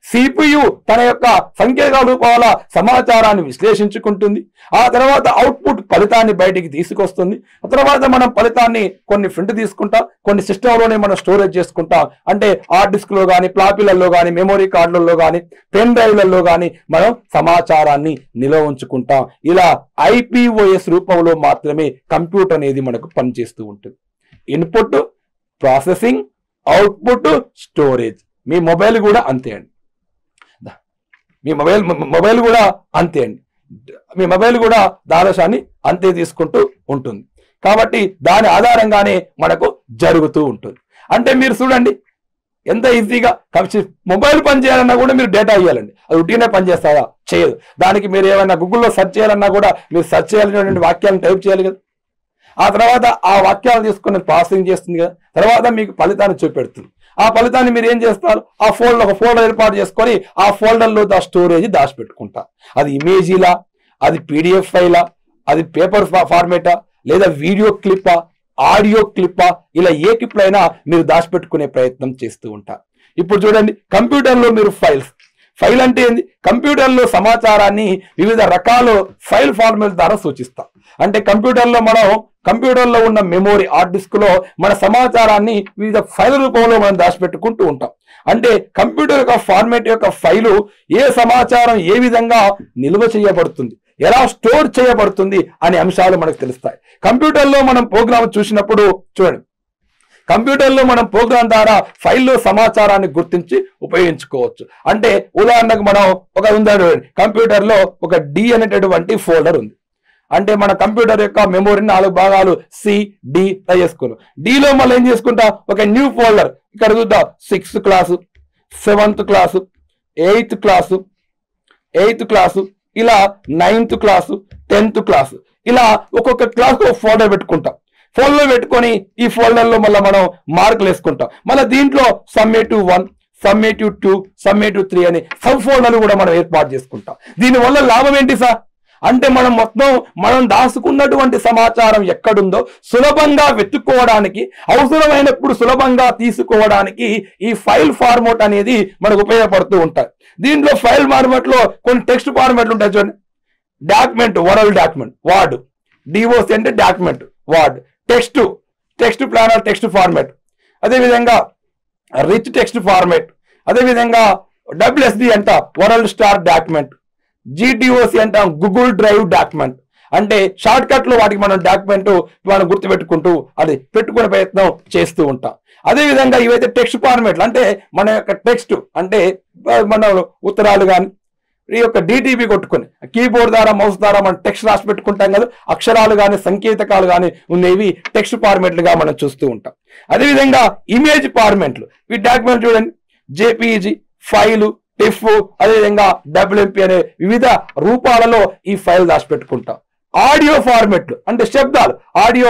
సిపియు తన యొక్క సంఖ్యక రూపాల సమాచారాన్ని విశ్లేషించుకుంటుంది ఆ తర్వాత అవుట్పుట్ ఫలితాన్ని బయటికి తీసుకొస్తుంది ఆ తర్వాత మనం ఫలితాన్ని కొన్ని ప్రింట్ తీసుకుంటాం కొన్ని సిస్టంలోనే మనం స్టోరేజ్ చేసుకుంటాం అంటే హార్డ్ డిస్క్ లో కానీ ఫ్లాపీలలో కానీ మెమొరీ కార్డులలో కానీ పెన్ డ్రైవ్లలో కానీ మనం సమాచారాన్ని నిల్వ ఉంచుకుంటాం ఇలా ఐపీఓఎస్ రూపంలో మాత్రమే కంప్యూటర్ అనేది మనకు పనిచేస్తూ ఉంటుంది ఇన్పుట్ ప్రాసెసింగ్ అవుట్పుట్ స్టోరేజ్ మీ మొబైల్ కూడా అంతే అండి దా. మీ మొబైల్ మొ- మొబైల్ కూడా అంతే అండి మీ మొబైల్ కూడా దారశాన్ని అంతే తీసుకుంటూ ఉంటుంది కాబట్టి దాని ఆధారంగానే మనకు జరుగుతూ ఉంటుంది అంటే మీరు చూడండి ఎంత ఈజీగా కాబట్టి మొబైల్ పని చేయాలన్నా కూడా మీరు డేటా ఇవ్వాలండి అది ఉట్టిగానే పని చేస్తారా చేయదు దానికి మీరు ఏమైనా గూగుల్లో సెర్చ్ చేయాలన్నా కూడా మీరు సెర్చ్ చేయాల్సినటువంటి వాక్యాలను టైప్ చేయాలి కదా ఆ తర్వాత ఆ వాక్యాలు తీసుకుని ప్రాసెసింగ్ చేస్తుంది కదా తర్వాత మీకు ఫలితాన్ని చూపెడుతుంది ఆ ఫలితాన్ని మీరు ఏం చేస్తారు ఆ ఫోల్డర్ ఒక ఫోల్డర్ ఏర్పాటు చేసుకొని ఆ ఫోల్డర్లో దా స్టోరేజ్ దాచిపెట్టుకుంటారు అది ఇమేజీలా అది పీడిఎఫ్ ఫైలా అది పేపర్ ఫార్మేటా లేదా వీడియో క్లిప్పా ఆడియో క్లిప్పా ఇలా ఏ క్లిప్ అయినా మీరు దాచిపెట్టుకునే ప్రయత్నం చేస్తూ ఉంటారు ఇప్పుడు చూడండి కంప్యూటర్లో మీరు ఫైల్స్ ఫైల్ అంటే ఏంది కంప్యూటర్లో సమాచారాన్ని వివిధ రకాల ఫైల్ ఫార్మేట్ ద్వారా సూచిస్తాం అంటే కంప్యూటర్లో మనం కంప్యూటర్లో ఉన్న మెమొరీ హార్డ్ డిస్క్ లో మన సమాచారాన్ని వివిధ ఫైల్ రూపంలో మనం దాచిపెట్టుకుంటూ ఉంటాం అంటే కంప్యూటర్ యొక్క ఫార్మేట్ యొక్క ఫైలు ఏ సమాచారం ఏ విధంగా నిల్వ చేయబడుతుంది ఎలా స్టోర్ చేయబడుతుంది అనే అంశాలు మనకు తెలుస్తాయి కంప్యూటర్లో మనం ప్రోగ్రామ్ చూసినప్పుడు చూడండి కంప్యూటర్లో మనం ప్రోగ్రామ్ ద్వారా ఫైల్లో సమాచారాన్ని గుర్తించి ఉపయోగించుకోవచ్చు అంటే ఉదాహరణకు మనం ఒక ఉందండి కంప్యూటర్లో ఒక డి అనేటటువంటి ఫోల్డర్ ఉంది అంటే మన కంప్యూటర్ యొక్క మెమొరీ నాలుగు భాగాలు సి డి చేసుకున్నాం డిలో మళ్ళీ ఏం చేసుకుంటాం ఒక న్యూ ఫోల్డర్ ఇక్కడ చూద్దాం sixth class seventh class eighth class eighth class ఇలా నైన్త్ క్లాసు టెన్త్ క్లాసు ఇలా ఒక్కొక్క క్లాస్ ఒక ఫోల్డర్ పెట్టుకుంటాం ఫోల్డర్ పెట్టుకొని ఈ ఫోల్డర్లో మళ్ళీ మనం మార్కులు వేసుకుంటాం మళ్ళీ దీంట్లో summative one summative two summative three అని సబ్ ఫోల్డర్లు కూడా మనం ఏర్పాటు చేసుకుంటాం దీనివల్ల లాభం ఏంటి సార్ అంటే మనం మొత్తం మనం దాచుకున్నటువంటి సమాచారం ఎక్కడుందో సులభంగా వెతుక్కోవడానికి అవసరమైనప్పుడు సులభంగా తీసుకోవడానికి ఈ ఫైల్ ఫార్మాట్ అనేది మనకు ఉపయోగపడుతూ ఉంటాయి దీంట్లో ఫైల్ ఫార్మాట్ లో కొన్ని టెక్స్ట్ ఫార్మాట్లు ఉంటాయి చూడండి document word document word DOC అంటే document word text text plain text format అదేవిధంగా రిచ్ టెక్స్ట్ ఫార్మాట్ అదేవిధంగా డబ్ల్యూఎస్డి అంట వరల్డ్ స్టార్ డాక్యుమెంట్ జీటీఓసి అంటాం గూగుల్ డ్రైవ్ డాక్యుమెంట్ అంటే షార్ట్ కట్ లో వాటికి మనం డాక్యుమెంట్ మనం గుర్తుపెట్టుకుంటూ అది పెట్టుకునే ప్రయత్నం చేస్తూ ఉంటాం అదే విధంగా ఇవైతే టెక్స్ట్ ఫార్మేట్లు అంటే మన యొక్క టెక్స్ట్ అంటే ఆ, మన ఉత్తరాలు కానీ ఈ యొక్క డిటిపి కొట్టుకొని కీబోర్డ్ ద్వారా మౌస్ ద్వారా మనం టెక్స్ట్ రాసి పెట్టుకుంటాం కదా అక్షరాలు కానీ సంకేతకాలు కానీ ఉన్నవి టెక్స్ట్ ఫార్మేట్లుగా మనం చూస్తూ ఉంటాం అదేవిధంగా ఇమేజ్ ఫార్మేట్లు ఈ డాక్యుమెంట్ చూడండి జేపీజీ ఫైలు టిఫ్ అదేవిధంగా డబ్ల్యూఎంపీ అనే వివిధ రూపాలలో ఈ ఫైల్ దాచిపెట్టుకుంటాం ఆడియో ఫార్మెట్లు అంటే శబ్దాలు ఆడియో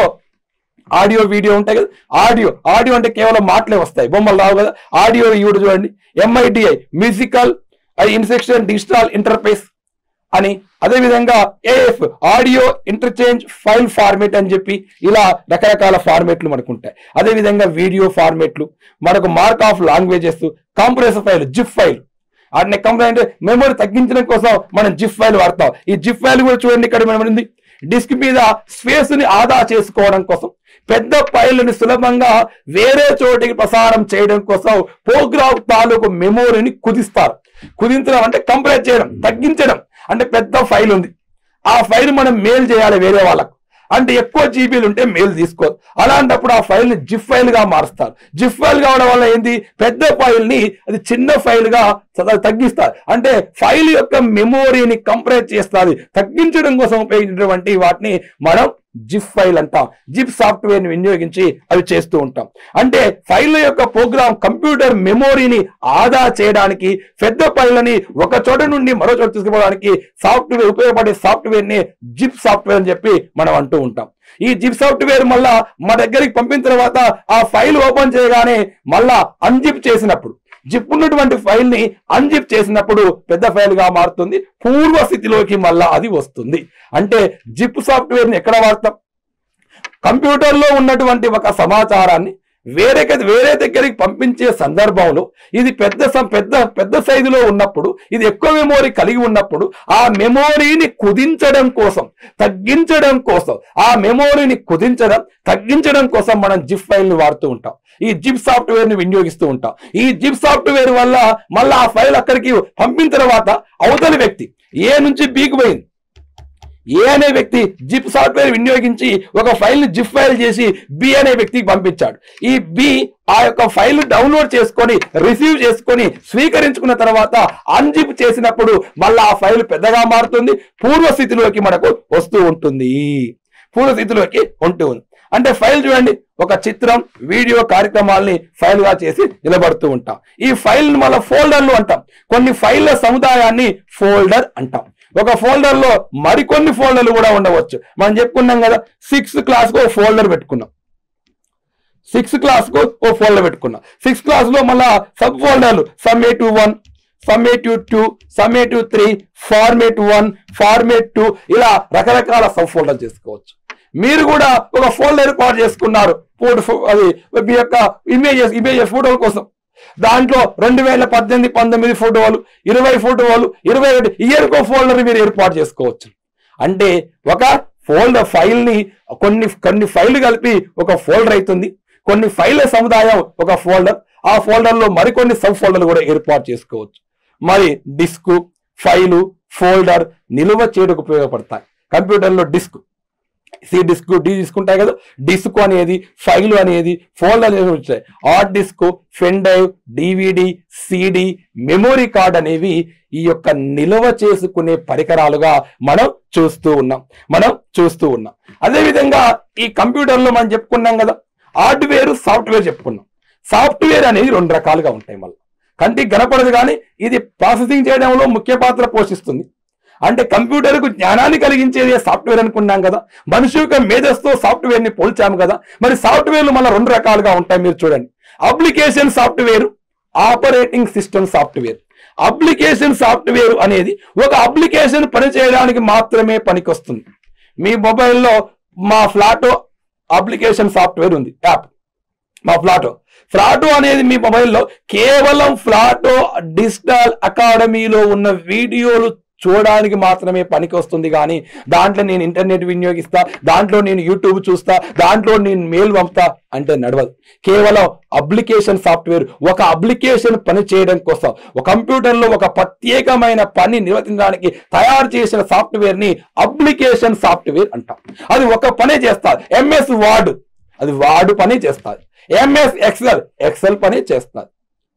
ఆడియో వీడియో ఉంటాయి కదా ఆడియో ఆడియో అంటే కేవలం మాటలే వస్తాయి బొమ్మలు రావు కదా ఆడియో ఇవి చూడండి MITI musical inspection digital interface అని అదేవిధంగా AF audio interchange file format అని చెప్పి ఇలా రకరకాల ఫార్మేట్లు మనకు ఉంటాయి అదేవిధంగా వీడియో ఫార్మేట్లు మనకు markup languages compressor file zip file వాటిని కంప్రెస్ అంటే మెమొరీ తగ్గించడం కోసం మనం జిప్ ఫైల్ వాడతాం ఈ జిప్ ఫైల్ కూడా చూడండి ఇక్కడ మనం ఉంది డిస్క్ మీద స్పేస్ ని ఆదా చేసుకోవడం కోసం పెద్ద ఫైళ్ళని సులభంగా వేరే చోటికి ప్రసారం చేయడం కోసం ప్రోగ్రామ్ తాలూకు మెమొరీని కుదిస్తారు కుదించడం అంటే కంప్రెస్ చేయడం తగ్గించడం అంటే పెద్ద ఫైల్ ఉంది ఆ ఫైల్ మనం మెయిల్ చేయాలి వేరే వాళ్ళకు అంటే ఎక్కువ జీబీలు ఉంటే మెయిల్ తీసుకోరు అలాంటప్పుడు ఆ ఫైల్ ని జిప్ ఫైల్ గా మారుస్తారు జిప్ ఫైల్ కావడం వల్ల ఏంది పెద్ద ఫైల్ ని అది చిన్న ఫైల్ గా సదా తగ్గిస్తారు అంటే ఫైల్ యొక్క మెమొరీని కంప్రెస్ చేస్తారు తగ్గించడం కోసం ఉపయోగించినటువంటి వాటిని మనం జిప్ ఫైల్ అంటాం జిప్ సాఫ్ట్వేర్ ని వినియోగించి అవి చేస్తూ ఉంటాం అంటే ఫైల్ యొక్క ప్రోగ్రామ్ కంప్యూటర్ మెమొరీని ఆదా చేయడానికి పెద్ద ఫైళ్ళని ఒక చోట నుండి మరో చోట తీసుకుపోవడానికి సాఫ్ట్వేర్ ఉపయోగపడే సాఫ్ట్వేర్ ని జిప్ సాఫ్ట్వేర్ అని చెప్పి మనం అంటూ ఉంటాం ఈ జిప్ సాఫ్ట్వేర్ మళ్ళా మా దగ్గరికి పంపిన తర్వాత ఆ ఫైల్ ఓపెన్ చేయగానే మళ్ళా అన్జిప్ చేసినప్పుడు జిప్ ఉన్నటువంటి ఫైల్ ని అన్జిప్ చేసినప్పుడు పెద్ద ఫైల్ గా మారుతుంది పూర్వ స్థితిలోకి మళ్ళా అది వస్తుంది అంటే జిప్ సాఫ్ట్వేర్ ని ఎక్కడ వాడతాం కంప్యూటర్ లో ఉన్నటువంటి ఒక సమాచారాన్ని వేరే క- వేరే దగ్గరికి పంపించే సందర్భంలో ఇది పెద్ద సం- పెద్ద పెద్ద సైజులో ఉన్నప్పుడు ఇది ఎక్కువ మెమోరీ కలిగి ఉన్నప్పుడు ఆ మెమోరీని కుదించడం కోసం తగ్గించడం కోసం ఆ మెమోరీని కుదించడం తగ్గించడం కోసం మనం జిప్ ఫైల్ ని వాడుతూ ఉంటాం ఈ జిప్ సాఫ్ట్వేర్ ని వినియోగిస్తూ ఉంటాం ఈ జిప్ సాఫ్ట్వేర్ వల్ల మళ్ళీ ఆ ఫైల్ అక్కడికి పంపిన తర్వాత అవతలి వ్యక్తి ఏ నుంచి బీకి పోయింది ఏ అనే వ్యక్తి జిప్ సాఫ్ట్వేర్ వినియోగించి ఒక ఫైల్ ని జిప్ ఫైల్ చేసి బి అనే వ్యక్తికి పంపించాడు ఈ బి ఆ యొక్క ఫైల్ డౌన్లోడ్ చేసుకొని రిసీవ్ చేసుకొని స్వీకరించుకున్న తర్వాత అన్జిప్ చేసినప్పుడు మళ్ళీ ఆ ఫైల్ పెద్దగా మారుతుంది పూర్వస్థితిలోకి మనకు వస్తూ ఉంటుంది పూర్వస్థితిలోకి ఉంటూ ఉంది అంటే ఫైల్ చూడండి ఒక చిత్రం వీడియో కార్యక్రమాల్ని ఫైల్ గా చేసి నిలబడుతూ ఉంటాం ఈ ఫైల్ మళ్ళీ ఫోల్డర్లు అంటాం కొన్ని ఫైళ్ళ సముదాయాన్ని ఫోల్డర్ అంటాం ఒక ఫోల్డర్ లో మరికొన్ని ఫోల్డర్లు కూడా ఉండవచ్చు మనం చెప్పుకున్నాం కదా సిక్స్త్ క్లాస్ కు ఫోల్డర్ పెట్టుకున్నాం సిక్స్త్ క్లాస్ కు ఓ ఫోల్డర్ పెట్టుకున్నాం సిక్స్త్ క్లాస్ లో మళ్ళా సబ్ ఫోల్డర్లు summative one summative two summative three format one format two ఇలా రకరకాల సబ్ ఫోల్డర్ చేసుకోవచ్చు మీరు కూడా ఒక ఫోల్డర్ ఏర్పాటు చేసుకున్నారు ఫోటో అది మీ యొక్క ఇమేజెస్ ఇమేజెస్ ఫోటోల కోసం దాంట్లో రెండు వేల పద్దెనిమిది పంతొమ్మిది ఫోటోలు ఇరవై ఫోటోలు ఇరవై ఒకటి ఇయర్కో ఫోల్డర్ మీరు ఏర్పాటు చేసుకోవచ్చు అంటే ఒక ఫోల్డర్ ఫైల్ ని కొన్ని కొన్ని ఫైల్ కలిపి ఒక ఫోల్డర్ అవుతుంది కొన్ని ఫైళ్ళ సముదాయం ఒక ఫోల్డర్ ఆ ఫోల్డర్ లో మరికొన్ని సబ్ ఫోల్డర్లు కూడా ఏర్పాటు చేసుకోవచ్చు మరి డిస్క్ ఫైలు ఫోల్డర్ నిల్వ చేయడానికి ఉపయోగపడతాయి కంప్యూటర్లో disk C disk D disk ఉంటాయి కదా డిస్క్ అనేది ఫైల్ అనేది ఫోల్డర్ అనేవి వచ్చాయి hard disk pen drive DVD CD memory card అనేవి ఈ యొక్క నిల్వ చేసుకునే పరికరాలుగా మనం చూస్తూ ఉన్నాం మనం చూస్తూ ఉన్నాం అదేవిధంగా ఈ కంప్యూటర్లో మనం చెప్పుకున్నాం కదా హార్డ్వేర్ సాఫ్ట్వేర్ చెప్పుకున్నాం సాఫ్ట్వేర్ అనేది రెండు రకాలుగా ఉంటాయి మళ్ళీ కంటికి కనపడదు కానీ ఇది ప్రాసెసింగ్ చేయడంలో ముఖ్య పాత్ర పోషిస్తుంది అంటే కంప్యూటర్కు జ్ఞానాన్ని కలిగించేది సాఫ్ట్వేర్ అనుకున్నాం కదా మనిషి యొక్క మేధస్తో సాఫ్ట్వేర్ ని పోల్చాము కదా మరి సాఫ్ట్వేర్లు మళ్ళీ రెండు రకాలుగా ఉంటాయి మీరు చూడండి application software operating system software application software అనేది ఒక అప్లికేషన్ పనిచేయడానికి మాత్రమే పనికొస్తుంది మీ మొబైల్లో మా ఫ్లాటో అప్లికేషన్ సాఫ్ట్వేర్ ఉంది యాప్ మా ఫ్లాటో ఫ్లాటో అనేది మీ మొబైల్లో కేవలం ఫ్లాటో డిజిటల్ అకాడమీలో ఉన్న వీడియోలు చూడడానికి మాత్రమే పనికి వస్తుంది కానీ దాంట్లో నేను ఇంటర్నెట్ వినియోగిస్తా దాంట్లో నేను యూట్యూబ్ చూస్తా దాంట్లో నేను మెయిల్ పంపుతా అంటే నడవదు కేవలం అప్లికేషన్ సాఫ్ట్వేర్ ఒక అప్లికేషన్ పని చేయడం కోసం ఒక కంప్యూటర్లో ఒక ప్రత్యేకమైన పని నిర్వర్తించడానికి తయారు చేసిన సాఫ్ట్వేర్ ని అప్లికేషన్ సాఫ్ట్వేర్ అంటాం అది ఒక పనే చేస్తారు ఎంఎస్ వర్డ్ అది వార్డ్ పని చేస్తారు ఎంఎస్ ఎక్సెల్ ఎక్సెల్ పని చేస్తారు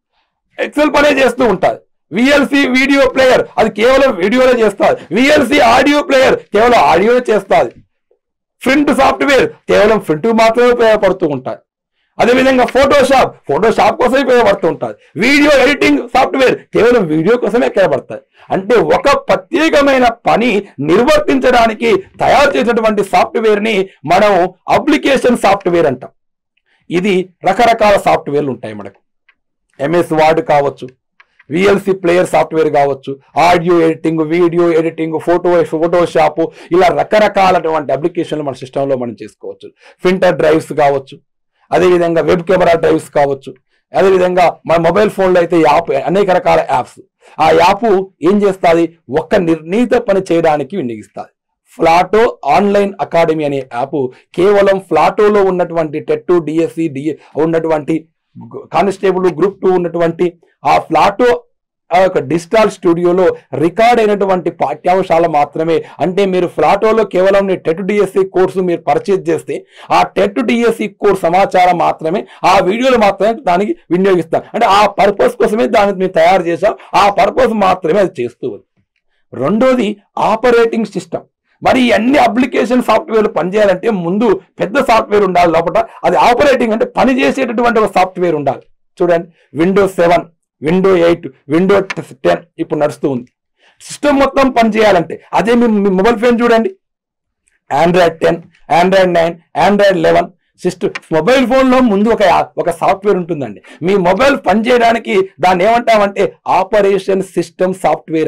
ఎక్సెల్ పనే చేస్తూ ఉంటారు విఎల్సి వీడియో ప్లేయర్ అది కేవలం వీడియోలో చేస్తారు విఎల్సి ఆడియో ప్లేయర్ కేవలం ఆడియో చేస్తారు ప్రింట్ సాఫ్ట్వేర్ కేవలం ప్రింట్ మాత్రమే ఉపయోగపడుతూ ఉంటాయి అదేవిధంగా ఫోటోషాప్ ఫోటోషాప్ కోసమే ఉపయోగపడుతూ ఉంటాయి వీడియో ఎడిటింగ్ సాఫ్ట్వేర్ కేవలం వీడియో కోసమే ఉపయోగపడతాయి అంటే ఒక ప్రత్యేకమైన పని నిర్వర్తించడానికి తయారు చేసినటువంటి సాఫ్ట్వేర్ ని మనం అప్లికేషన్ సాఫ్ట్వేర్ అంటాం ఇది రకరకాల సాఫ్ట్వేర్లు ఉంటాయి మనకు ఎంఎస్ వర్డ్ కావచ్చు విఎల్సి ప్లేయర్ సాఫ్ట్వేర్ కావచ్చు audio editing video editing photo Photoshop ఇలా రకరకాలటువంటి అప్లికేషన్లు మన సిస్టంలో మనం చేసుకోవచ్చు ప్రింటర్ డ్రైవ్స్ కావచ్చు అదేవిధంగా వెబ్ కెమెరా డ్రైవ్స్ కావచ్చు అదేవిధంగా మన మొబైల్ ఫోన్లో అయితే యాప్ అనేక రకాల యాప్స్ ఆ యాప్ ఏం చేస్తుంది ఒక్క నిర్ణీత పని చేయడానికి వినియోగిస్తుంది ఫ్లాటో ఆన్లైన్ అకాడమీ అనే యాప్ కేవలం ఫ్లాటోలో ఉన్నటువంటి టెట్ డిఎస్సి డిఏ ఉన్నటువంటి కానిస్టేబుల్ గ్రూప్ టూ ఉన్నటువంటి ఆ ఫ్లాటో ఆ యొక్క డిజిటల్ స్టూడియోలో రికార్డ్ అయినటువంటి పాఠ్యాంశాలు మాత్రమే అంటే మీరు ఫ్లాటోలో కేవలం మీ టెట్ డిఎస్సి కోర్సు మీరు పర్చేజ్ చేస్తే ఆ టెట్ డిఎస్సి కోర్స్ సమాచారం మాత్రమే ఆ వీడియోలు మాత్రమే దానికి వినియోగిస్తారు అంటే ఆ పర్పస్ కోసమే దాన్ని మేము తయారు చేసాం ఆ పర్పస్ మాత్రమే అది చేస్తూ ఉంది రెండోది ఆపరేటింగ్ సిస్టమ్ మరి ఈ అన్ని అప్లికేషన్ సాఫ్ట్వేర్లు పనిచేయాలంటే ముందు పెద్ద సాఫ్ట్వేర్ ఉండాలి లోపల అది ఆపరేటింగ్ అంటే పని చేసేటటువంటి ఒక సాఫ్ట్వేర్ ఉండాలి చూడండి Windows seven window eight window ten ఇప్పుడు నడుస్తూ ఉంది సిస్టమ్ మొత్తం పనిచేయాలంటే అదే మీ మీ మొబైల్ ఫోన్ చూడండి Android ten Android nine Android eleven system mobile ఫోన్లో ముందు ఒక ఒక సాఫ్ట్వేర్ ఉంటుందండి మీ మొబైల్ పనిచేయడానికి దాన్ని ఏమంటామంటే ఆపరేషన్ సిస్టమ్ సాఫ్ట్వేర్ అంటాం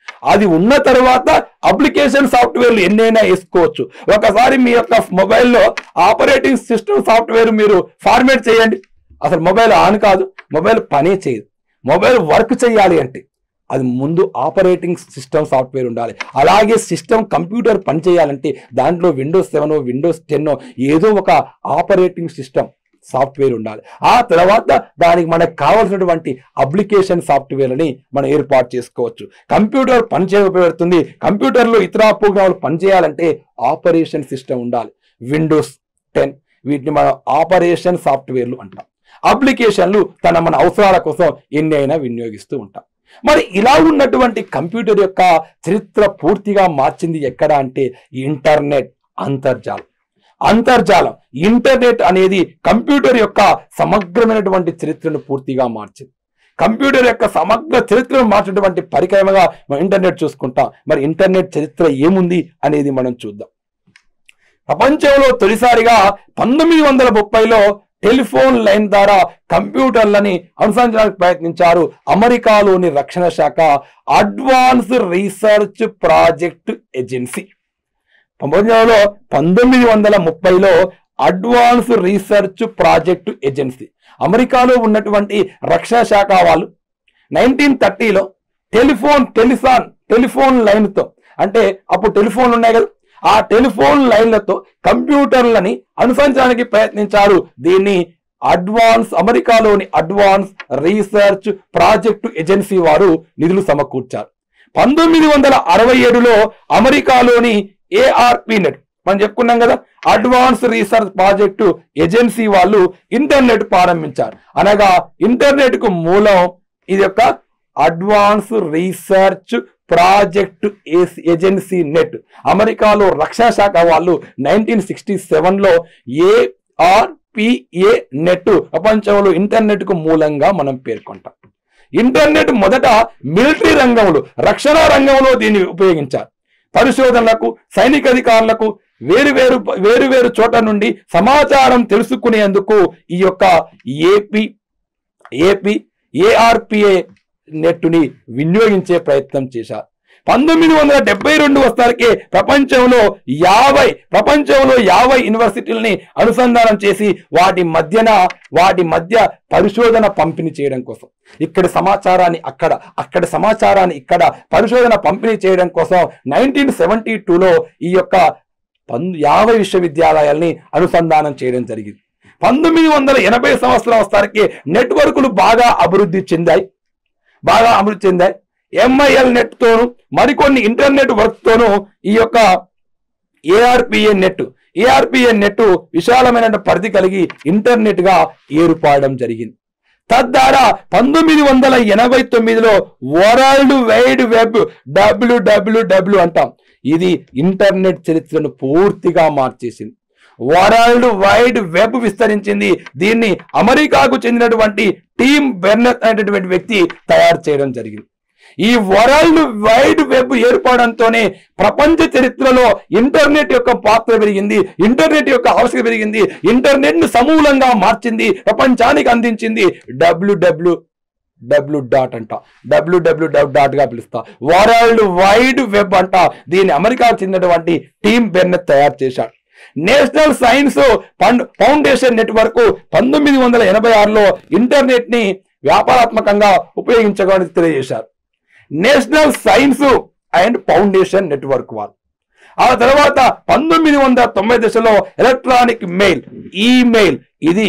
అది ఉన్న తర్వాత అప్లికేషన్ సాఫ్ట్వేర్లు ఎన్నైనా వేసుకోవచ్చు ఒకసారి మీ యొక్క మొబైల్లో ఆపరేటింగ్ సిస్టమ్ సాఫ్ట్వేర్ మీరు ఫార్మేట్ చేయండి అసలు మొబైల్ ఆన్ కాదు మొబైల్ పనే చేయదు మొబైల్ వర్క్ చేయాలి అంటే అది ముందు ఆపరేటింగ్ సిస్టమ్ సాఫ్ట్వేర్ ఉండాలి అలాగే సిస్టమ్ కంప్యూటర్ పనిచేయాలంటే దాంట్లో విండోస్ సెవెన్ విండోస్ టెన్ ఏదో ఒక ఆపరేటింగ్ సిస్టమ్ సాఫ్ట్వేర్ ఉండాలి ఆ తర్వాత దానికి మనకు కావాల్సినటువంటి అప్లికేషన్ సాఫ్ట్వేర్ని మనం ఏర్పాటు చేసుకోవచ్చు కంప్యూటర్ పనిచేయబడుతుంది కంప్యూటర్లో ఇతర ప్రోగ్రాములు పనిచేయాలంటే ఆపరేషన్ సిస్టమ్ ఉండాలి విండోస్ టెన్ వీటిని మనం ఆపరేషన్ సాఫ్ట్వేర్లు అంటాం అప్లికేషన్లు తన మన అవసరాల కోసం ఎన్ని అయినా వినియోగిస్తూ ఉంటాం మరి ఇలా ఉన్నటువంటి కంప్యూటర్ యొక్క చరిత్ర పూర్తిగా మార్చింది ఎక్కడ అంటే ఇంటర్నెట్ అంతర్జాలం అంతర్జాలం ఇంటర్నెట్ అనేది కంప్యూటర్ యొక్క సమగ్రమైనటువంటి చరిత్రను పూర్తిగా మార్చింది కంప్యూటర్ యొక్క సమగ్ర చరిత్రను మార్చినటువంటి పరికరముగా మనం ఇంటర్నెట్ చూసుకుంటాం మరి ఇంటర్నెట్ చరిత్ర ఏముంది అనేది మనం చూద్దాం ప్రపంచంలో తొలిసారిగా పంతొమ్మిది వందల ముప్పైలో టెలిఫోన్ లైన్ ద్వారా కంప్యూటర్లని అనుసంధానికి ప్రయత్నించారు అమెరికాలోని రక్షణ శాఖ అడ్వాన్స్ రీసెర్చ్ ప్రాజెక్ట్ ఏజెన్సీ ప్రపంచంలో పంతొమ్మిది వందల ముప్పైలో అడ్వాన్స్ రీసెర్చ్ ప్రాజెక్ట్ ఏజెన్సీ అమెరికాలో ఉన్నటువంటి రక్షణ శాఖ వాళ్ళు నైన్టీన్ థర్టీలో టెలిఫోన్ టెలిఫాన్ టెలిఫోన్ లైన్తో అంటే అప్పుడు టెలిఫోన్లు ఉన్నాయి కదా ఆ టెలిఫోన్ లైన్లతో కంప్యూటర్లని అనుసరించడానికి ప్రయత్నించారు దీన్ని అడ్వాన్స్ అమెరికాలోని అడ్వాన్స్ రీసెర్చ్ ప్రాజెక్టు ఏజెన్సీ వారు నిధులు సమకూర్చారు పంతొమ్మిది వందల అరవై ఏడులో అమెరికాలోని ఏఆర్పి నెట్ మనం చెప్పుకున్నాం కదా అడ్వాన్స్ రీసెర్చ్ ప్రాజెక్టు ఏజెన్సీ వాళ్ళు ఇంటర్నెట్ ప్రారంభించారు అనగా ఇంటర్నెట్ కు మూలం ఇది యొక్క advance research project agency net అమెరికాలో రక్షణ శాఖ వాళ్ళు నైన్టీన్ సిక్స్టీ సెవెన్లో ఏఆర్పిఏ నెట్ ప్రపంచంలో ఇంటర్నెట్ కు మూలంగా మనం పేర్కొంటాం ఇంటర్నెట్ మొదట మిలిటరీ రంగంలో రక్షణ రంగంలో దీన్ని ఉపయోగించారు పరిశోధనలకు సైనిక అధికారులకు వేరు వేరు వేరు వేరు చోట నుండి సమాచారం తెలుసుకునేందుకు ఈ యొక్క ఏపీ ఏపీ ఏఆర్పిఏ నెట్ని వినియోగించే ప్రయత్నం చేశారు పంతొమ్మిది వందల డెబ్బై రెండు వస్తారకే ప్రపంచంలో యాభై ప్రపంచంలో యాభై యూనివర్సిటీలని అనుసంధానం చేసి వాటి మధ్యన వాటి మధ్య పరిశోధన పంపిణీ చేయడం కోసం ఇక్కడి సమాచారాన్ని అక్కడ అక్కడ సమాచారాన్ని ఇక్కడ పరిశోధన పంపిణీ చేయడం కోసం నైన్టీన్ సెవెంటీ టూలో ఈ యొక్క పంద యాభై విశ్వవిద్యాలయాల్ని అనుసంధానం చేయడం జరిగింది పంతొమ్మిది వందల ఎనభై సంవత్సరం వస్తానికి నెట్వర్క్లు బాగా అభివృద్ధి చెందాయి బాగా అభివృద్ధి చెందాయి ఎంఐఎల్ నెట్ తోను మరికొన్ని ఇంటర్నెట్ వర్క్ తోను ఈ యొక్క ఏఆర్పిఏ నెట్ ఏఆర్పిఏ నెట్ విశాలమైన పరిధి కలిగి ఇంటర్నెట్ గా ఏర్పడడం జరిగింది తద్వారా పంతొమ్మిది వందల ఎనభై తొమ్మిదిలో వరల్డ్ వైడ్ వెబ్ డబ్ల్యూడబ్ల్యూడబ్ల్యూ అంటాం ఇది ఇంటర్నెట్ చరిత్రను పూర్తిగా మార్చేసింది వరల్డ్ వైడ్ వెబ్ విస్తరించింది దీన్ని అమెరికాకు చెందినటువంటి టీమ్ బెర్నెత్ అనేటటువంటి వ్యక్తి తయారు చేయడం జరిగింది ఈ వరల్డ్ వైడ్ వెబ్ ఏర్పడంతోనే ప్రపంచ చరిత్రలో ఇంటర్నెట్ యొక్క పాత్ర పెరిగింది ఇంటర్నెట్ యొక్క ఆవశ్యకత పెరిగింది ఇంటర్నెట్ ను సమూలంగా మార్చింది ప్రపంచానికి అందించింది డబ్ల్యూడబ్ల్యూ డబ్ల్యూ డాట్ అంట డబ్ల్యూడబ్ల్యూ డాట్ గా పిలుస్తా వరల్డ్ వైడ్ వెబ్ అంట దీన్ని అమెరికాకు చెందినటువంటి టీమ్ బెర్నెత్ తయారు చేశాడు national science fund foundation network పంతొమ్మిది వందల ఎనభై ఆరులో ఇంటర్నెట్ ని వ్యాపారాత్మకంగా ఉపయోగించడానికి తెలియజేశారు national science and foundation network వాళ్ళు ఆ తర్వాత పంతొమ్మిది వందల తొంభై దశలో ఎలక్ట్రానిక్ మెయిల్ ఈమెయిల్ ఇది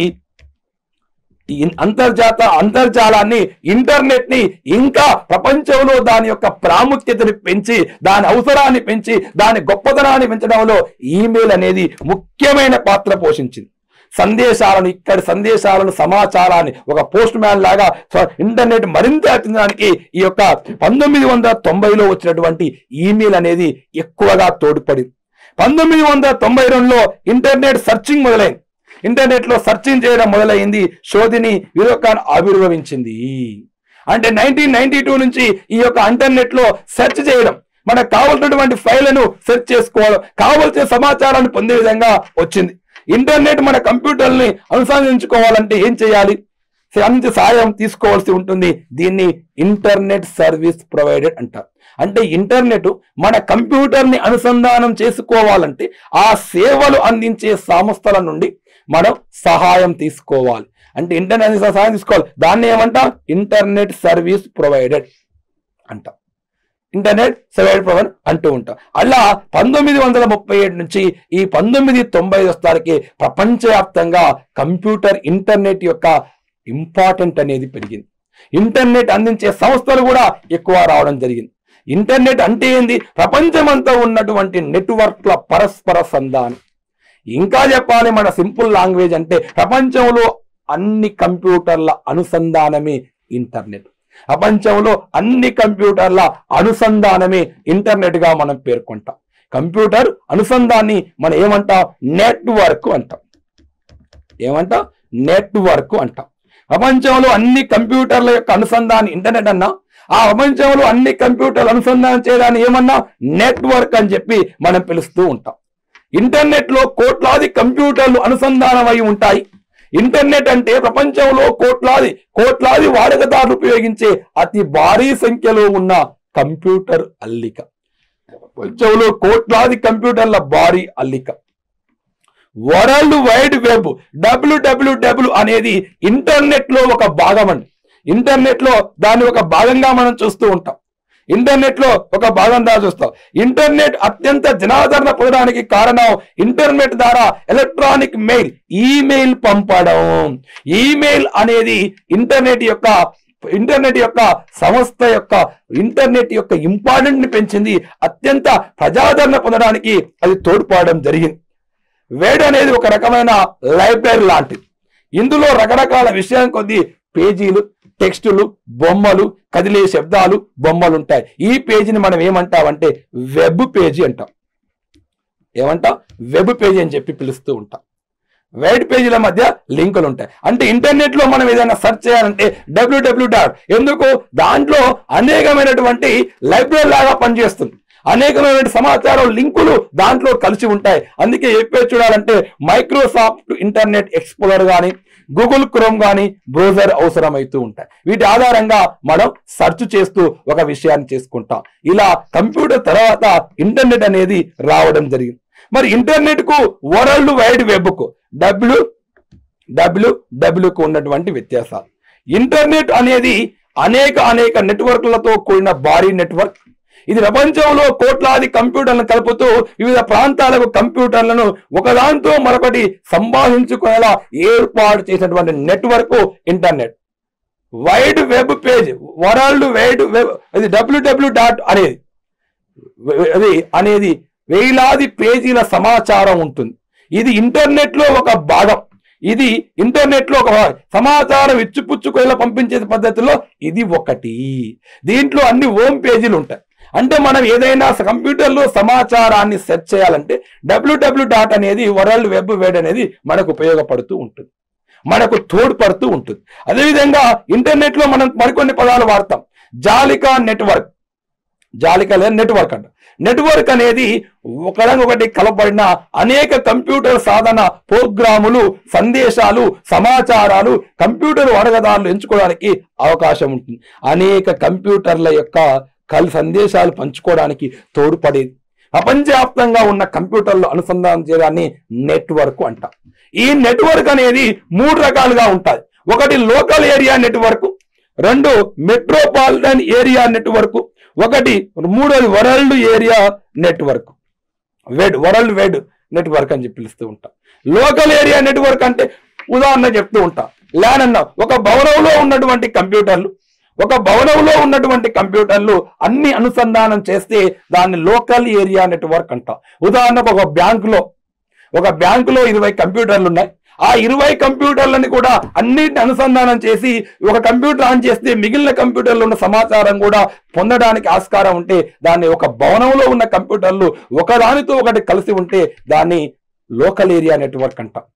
ఈ అంతర్జాత అంతర్జాలాన్ని ఇంటర్నెట్ ని ఇంకా ప్రపంచంలో దాని యొక్క ప్రాముఖ్యతని పెంచి దాని అవసరాన్ని పెంచి దాని గొప్పతనాన్ని పెంచడంలో ఈమెయిల్ అనేది ముఖ్యమైన పాత్ర పోషించింది సందేశాలను ఇక్కడి సందేశాలను సమాచారాన్ని ఒక పోస్ట్ మ్యాన్ లాగా స్వ- ఇంటర్నెట్ మరింత వ్యాపించడానికి ఈ యొక్క పంతొమ్మిది వందల తొంభైలో వచ్చినటువంటి ఈమెయిల్ అనేది ఎక్కువగా తోడ్పడింది పంతొమ్మిది వందల తొంభై రెండులో ఇంటర్నెట్ సర్చింగ్ మొదలైంది ఇంటర్నెట్ లో సర్చింగ్ చేయడం మొదలైంది శోధిని విలోకాన్ ఆవిర్భవించింది అంటే నైన్టీన్ నైన్టీ టూ నుంచి ఈ యొక్క ఇంటర్నెట్ లో సెర్చ్ చేయడం మనకు కావాల్సినటువంటి ఫైళ్లను సెర్చ్ చేసుకోవడం కావలసిన సమాచారాన్ని పొందే విధంగా వచ్చింది ఇంటర్నెట్ మన కంప్యూటర్ని అనుసంధించుకోవాలంటే ఏం చేయాలి అంత సాయం తీసుకోవాల్సి ఉంటుంది దీన్ని ఇంటర్నెట్ సర్వీస్ ప్రొవైడెడ్ అంటారు అంటే ఇంటర్నెట్ మన కంప్యూటర్ని అనుసంధానం చేసుకోవాలంటే ఆ సేవలు అందించే సంస్థల నుండి మనం సహాయం తీసుకోవాలి అంటే ఇంటర్నెట్ సహాయం తీసుకోవాలి దాన్ని ఏమంటాం ఇంటర్నెట్ సర్వీస్ ప్రొవైడెడ్ అంటాం ఇంటర్నెట్ సర్వీస్ ప్రొవైడర్ అంటూ ఉంటాం అలా పంతొమ్మిది వందల ముప్పై ఏడు నుంచి ఈ పంతొమ్మిది తొంభై వస్తానికి ప్రపంచవ్యాప్తంగా కంప్యూటర్ ఇంటర్నెట్ యొక్క ఇంపార్టెంట్ అనేది పెరిగింది ఇంటర్నెట్ అందించే సంస్థలు కూడా ఎక్కువ రావడం జరిగింది ఇంటర్నెట్ అంటే ఏంది ప్రపంచమంతా ఉన్నటువంటి నెట్వర్క్ల పరస్పర సంధానం ఇంకా చెప్పాలి మన సింపుల్ లాంగ్వేజ్ అంటే ప్రపంచంలో అన్ని కంప్యూటర్ల అనుసంధానమే ఇంటర్నెట్ ప్రపంచంలో అన్ని కంప్యూటర్ల అనుసంధానమే ఇంటర్నెట్ గా మనం పేర్కొంటాం కంప్యూటర్ అనుసంధాన్ని మనం ఏమంటాం నెట్వర్క్ అంటాం ఏమంటాం నెట్వర్క్ అంటాం ప్రపంచంలో అన్ని కంప్యూటర్ల యొక్క అనుసంధానం ఇంటర్నెట్ అన్నా ఆ ప్రపంచంలో అన్ని కంప్యూటర్లు అనుసంధానం చేయడాన్ని ఏమన్నా నెట్వర్క్ అని చెప్పి మనం పిలుస్తూ ఉంటాం ఇంటర్నెట్ లో కోట్లాది కంప్యూటర్లు అనుసంధానమై ఉంటాయి ఇంటర్నెట్ అంటే ప్రపంచంలో కోట్లాది కోట్లాది వాడకదారులు ఉపయోగించే అతి భారీ సంఖ్యలో ఉన్న కంప్యూటర్ అల్లిక ప్రపంచంలో కోట్లాది కంప్యూటర్ల భారీ అల్లిక వరల్డ్ వైడ్ వెబ్ డబ్ల్యూడబ్ల్యూడబ్ల్యూ అనేది ఇంటర్నెట్ లో ఒక భాగం అండి ఇంటర్నెట్ లో దాన్ని ఒక భాగంగా మనం చూస్తూ ఉంటాం ఇంటర్నెట్ లో ఒక భాగంగా చూస్తాం ఇంటర్నెట్ అత్యంత జనాదరణ పొందడానికి కారణం ఇంటర్నెట్ ద్వారా ఎలక్ట్రానిక్ మెయిల్ ఈమెయిల్ పంపడం ఈమెయిల్ అనేది ఇంటర్నెట్ యొక్క ఇంటర్నెట్ యొక్క సంస్థ యొక్క ఇంటర్నెట్ యొక్క ఇంపార్టెంట్ ని పెంచింది అత్యంత ప్రజాదరణ పొందడానికి అది తోడ్పడడం జరిగింది వేడ్ అనేది ఒక రకమైన లైబ్రరీ లాంటిది ఇందులో రకరకాల విషయం కొద్ది పేజీలు టెక్స్టులు బొమ్మలు కదిలే శబ్దాలు బొమ్మలు ఉంటాయి ఈ పేజీని మనం ఏమంటామంటే వెబ్ పేజీ అంటాం ఏమంటాం వెబ్ పేజీ అని చెప్పి పిలుస్తూ ఉంటాం వెబ్ పేజీల మధ్య లింకులు ఉంటాయి అంటే ఇంటర్నెట్ లో మనం ఏదైనా సెర్చ్ చేయాలంటే డబ్ల్యూడబ్ల్యూ డాట్ ఎందుకు దాంట్లో అనేకమైనటువంటి లైబ్రరీ లాగా పనిచేస్తుంది అనేకమైన సమాచారం లింకులు దాంట్లో కలిసి ఉంటాయి అందుకే ఏ పేజ్ చూడాలంటే మైక్రోసాఫ్ట్ ఇంటర్నెట్ ఎక్స్ప్లోరర్ కానీ గూగుల్ క్రోమ్ కానీ బ్రౌజర్ అవసరమైతూ ఉంటాయి వీటి ఆధారంగా మనం సెర్చ్ చేస్తూ ఒక విషయాన్ని చేసుకుంటాం ఇలా కంప్యూటర్ తర్వాత ఇంటర్నెట్ అనేది రావడం జరిగింది మరి ఇంటర్నెట్ కు వరల్డ్ వైడ్ వెబ్ కు డబ్ల్యూ డబ్ల్యూ డబ్ల్యూకు ఉన్నటువంటి వ్యత్యాసాలు ఇంటర్నెట్ అనేది అనేక అనేక నెట్వర్క్లతో కూడిన భారీ నెట్వర్క్ ఇది ప్రపంచంలో కోట్లాది కంప్యూటర్లను కలుపుతూ వివిధ ప్రాంతాలకు కంప్యూటర్లను ఒకదాంతో మరొకటి సంభాషించుకునేలా ఏర్పాటు చేసినటువంటి network internet wide web page world wide web అది డబ్ల్యూడబ్ల్యూ డాట్ అనేది అది అనేది వేలాది పేజీల సమాచారం ఉంటుంది ఇది ఇంటర్నెట్ లో ఒక భాగం ఇది ఇంటర్నెట్ లో ఒక భాగం. సమాచారం ఇచ్చిపుచ్చుకునేలా పంపించే పద్ధతిలో ఇది ఒకటి దీంట్లో అన్ని హోమ్ పేజీలు ఉంటాయి అంటే మనం ఏదైనా కంప్యూటర్లో సమాచారాన్ని సెర్చ్ చేయాలంటే డబ్ల్యూడబ్ల్యూ డాట్ అనేది వరల్డ్ వెబ్ వెడ్ అనేది మనకు ఉపయోగపడుతూ ఉంటుంది మనకు తోడ్పడుతూ ఉంటుంది అదేవిధంగా ఇంటర్నెట్ లో మనం మరికొన్ని పదాలు వాడతాం జాలికా నెట్వర్క్ జాలిక లేదా నెట్వర్క్ అంట నెట్వర్క్ అనేది ఒకటి కలపబడిన అనేక కంప్యూటర్ సాధన ప్రోగ్రాములు సందేశాలు సమాచారాలు కంప్యూటర్ వాడకదారులు ఎంచుకోవడానికి అవకాశం ఉంటుంది అనేక కంప్యూటర్ల యొక్క కల్ సందేశాలు పంచుకోవడానికి తోడ్పడేది ప్రపంచవ్యాప్తంగా ఉన్న కంప్యూటర్లు అనుసంధానం చేయడాన్ని నెట్వర్క్ అంటాం ఈ నెట్వర్క్ అనేది మూడు రకాలుగా ఉంటుంది ఒకటి లోకల్ ఏరియా నెట్వర్క్ రెండు మెట్రోపాలిటన్ ఏరియా నెట్వర్క్ ఒకటి మూడోది world area network wide world wide network అని చెప్పి పిలుస్తూ ఉంటాం లోకల్ ఏరియా నెట్వర్క్ అంటే ఉదాహరణ చెప్తూ ఉంటాం ల్యాన్ అన్న ఒక భవనంలో ఉన్నటువంటి కంప్యూటర్లు ఒక భవనంలో ఉన్నటువంటి కంప్యూటర్లు అన్ని అనుసంధానం చేస్తే దాన్ని లోకల్ ఏరియా నెట్వర్క్ అంటాం ఉదాహరణకు ఒక బ్యాంకులో ఒక బ్యాంకులో ఇరవై కంప్యూటర్లు ఉన్నాయి ఆ ఇరవై కంప్యూటర్లని కూడా అన్నిటిని అనుసంధానం చేసి ఒక కంప్యూటర్ ఆన్ చేస్తే మిగిలిన కంప్యూటర్లో ఉన్న సమాచారం కూడా పొందడానికి ఆస్కారం ఉంటే దాన్ని ఒక భవనంలో ఉన్న కంప్యూటర్లు ఒకదానితో ఒకటి కలిసి ఉంటే దాన్ని లోకల్ ఏరియా నెట్వర్క్ అంటాం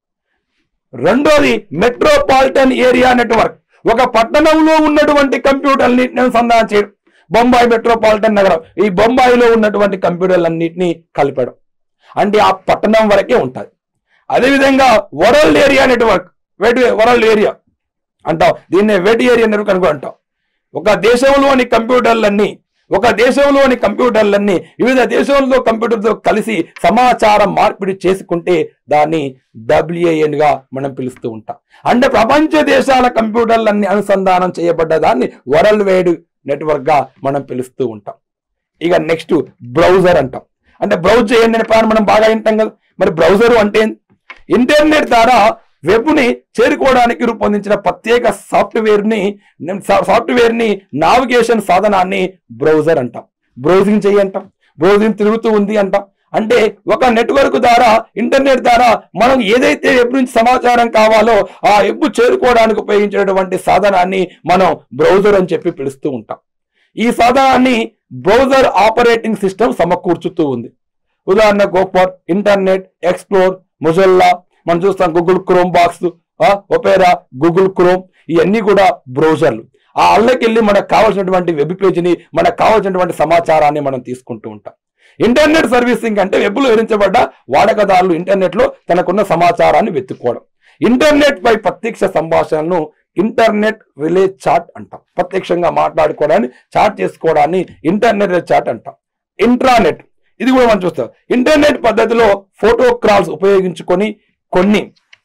రెండోది మెట్రోపాలిటన్ ఏరియా నెట్వర్క్ ఒక పట్టణంలో ఉన్నటువంటి కంప్యూటర్ని అనుసంధానం చేయడం బొంబాయి మెట్రోపాలిటన్ నగరం ఈ బొంబాయిలో ఉన్నటువంటి కంప్యూటర్లన్నింటినీ కలిపడం అంటే ఆ పట్టణం వరకే ఉంటుంది అదేవిధంగా world area network wide world area అంటాం దీన్నే వెట్ ఏరియా నెట్వర్క్ అనుకో అంటాం ఒక దేశంలోని కంప్యూటర్లన్నీ ఒక దేశంలోని కంప్యూటర్లన్నీ వివిధ దేశంలో కంప్యూటర్తో కలిసి సమాచారం మార్పిడి చేసుకుంటే దాన్ని డబ్ల్యూఏఎన్ గా మనం పిలుస్తూ ఉంటాం అంటే ప్రపంచ దేశాల కంప్యూటర్లన్నీ అనుసంధానం చేయబడ్డ దాన్ని వరల్డ్ వైడ్ నెట్వర్క్ గా మనం పిలుస్తూ ఉంటాం ఇక నెక్స్ట్ బ్రౌజర్ అంటాం అంటే బ్రౌజ్ చేయండి అనే పదాన్ని మనం బాగా వింటాం కదా మరి బ్రౌజర్ అంటే ఏంది? ఇంటర్నెట్ ద్వారా వెబ్ ని చేరుకోవడానికి రూపొందించిన ప్రత్యేక సాఫ్ట్వేర్ ని సాఫ్ట్వేర్ ని నావిగేషన్ సాధనాన్ని బ్రౌజర్ అంటాం బ్రౌజింగ్ చేయి అంటాం బ్రౌజింగ్ తిరుగుతూ ఉంది అంటాం అంటే ఒక నెట్వర్క్ ద్వారా ఇంటర్నెట్ ద్వారా మనం ఏదైతే వెబ్ నుంచి సమాచారం కావాలో ఆ వెబ్ చేరుకోవడానికి ఉపయోగించేటటువంటి సాధనాన్ని మనం బ్రౌజర్ అని చెప్పి పిలుస్తూ ఉంటాం ఈ సాధనాన్ని బ్రౌజర్ ఆపరేటింగ్ సిస్టమ్ సమకూర్చుతూ ఉంది ఉదాహరణ గోపర్ ఇంటర్నెట్ ఎక్స్ప్లోర్ మొజల్లా మనం చూస్తాం Google chrome box opera Google chrome ఇవన్నీ కూడా బ్రౌజర్లు ఆ అల్లకెళ్ళి మనకు కావాల్సినటువంటి వెబ్ పేజీని మనకు కావాల్సినటువంటి సమాచారాన్ని మనం తీసుకుంటూ ఉంటాం ఇంటర్నెట్ సర్వీసింగ్ అంటే వెబ్లో వివరించబడ్డ వాడకదారులు ఇంటర్నెట్ లో తనకున్న సమాచారాన్ని వెతుక్కోవడం ఇంటర్నెట్ పై ప్రత్యక్ష సంభాషణను ఇంటర్నెట్ రిలే చాట్ అంటాం ప్రత్యక్షంగా మాట్లాడుకోవడాన్ని చాట్ చేసుకోవడాన్ని ఇంటర్నెట్ రిలే చాట్ అంటాం ఇంట్రానెట్ ఇది కూడా మనం చూస్తాం ఇంటర్నెట్ పద్ధతిలో ఫోటో క్రాల్స్ ఉపయోగించుకొని కొన్ని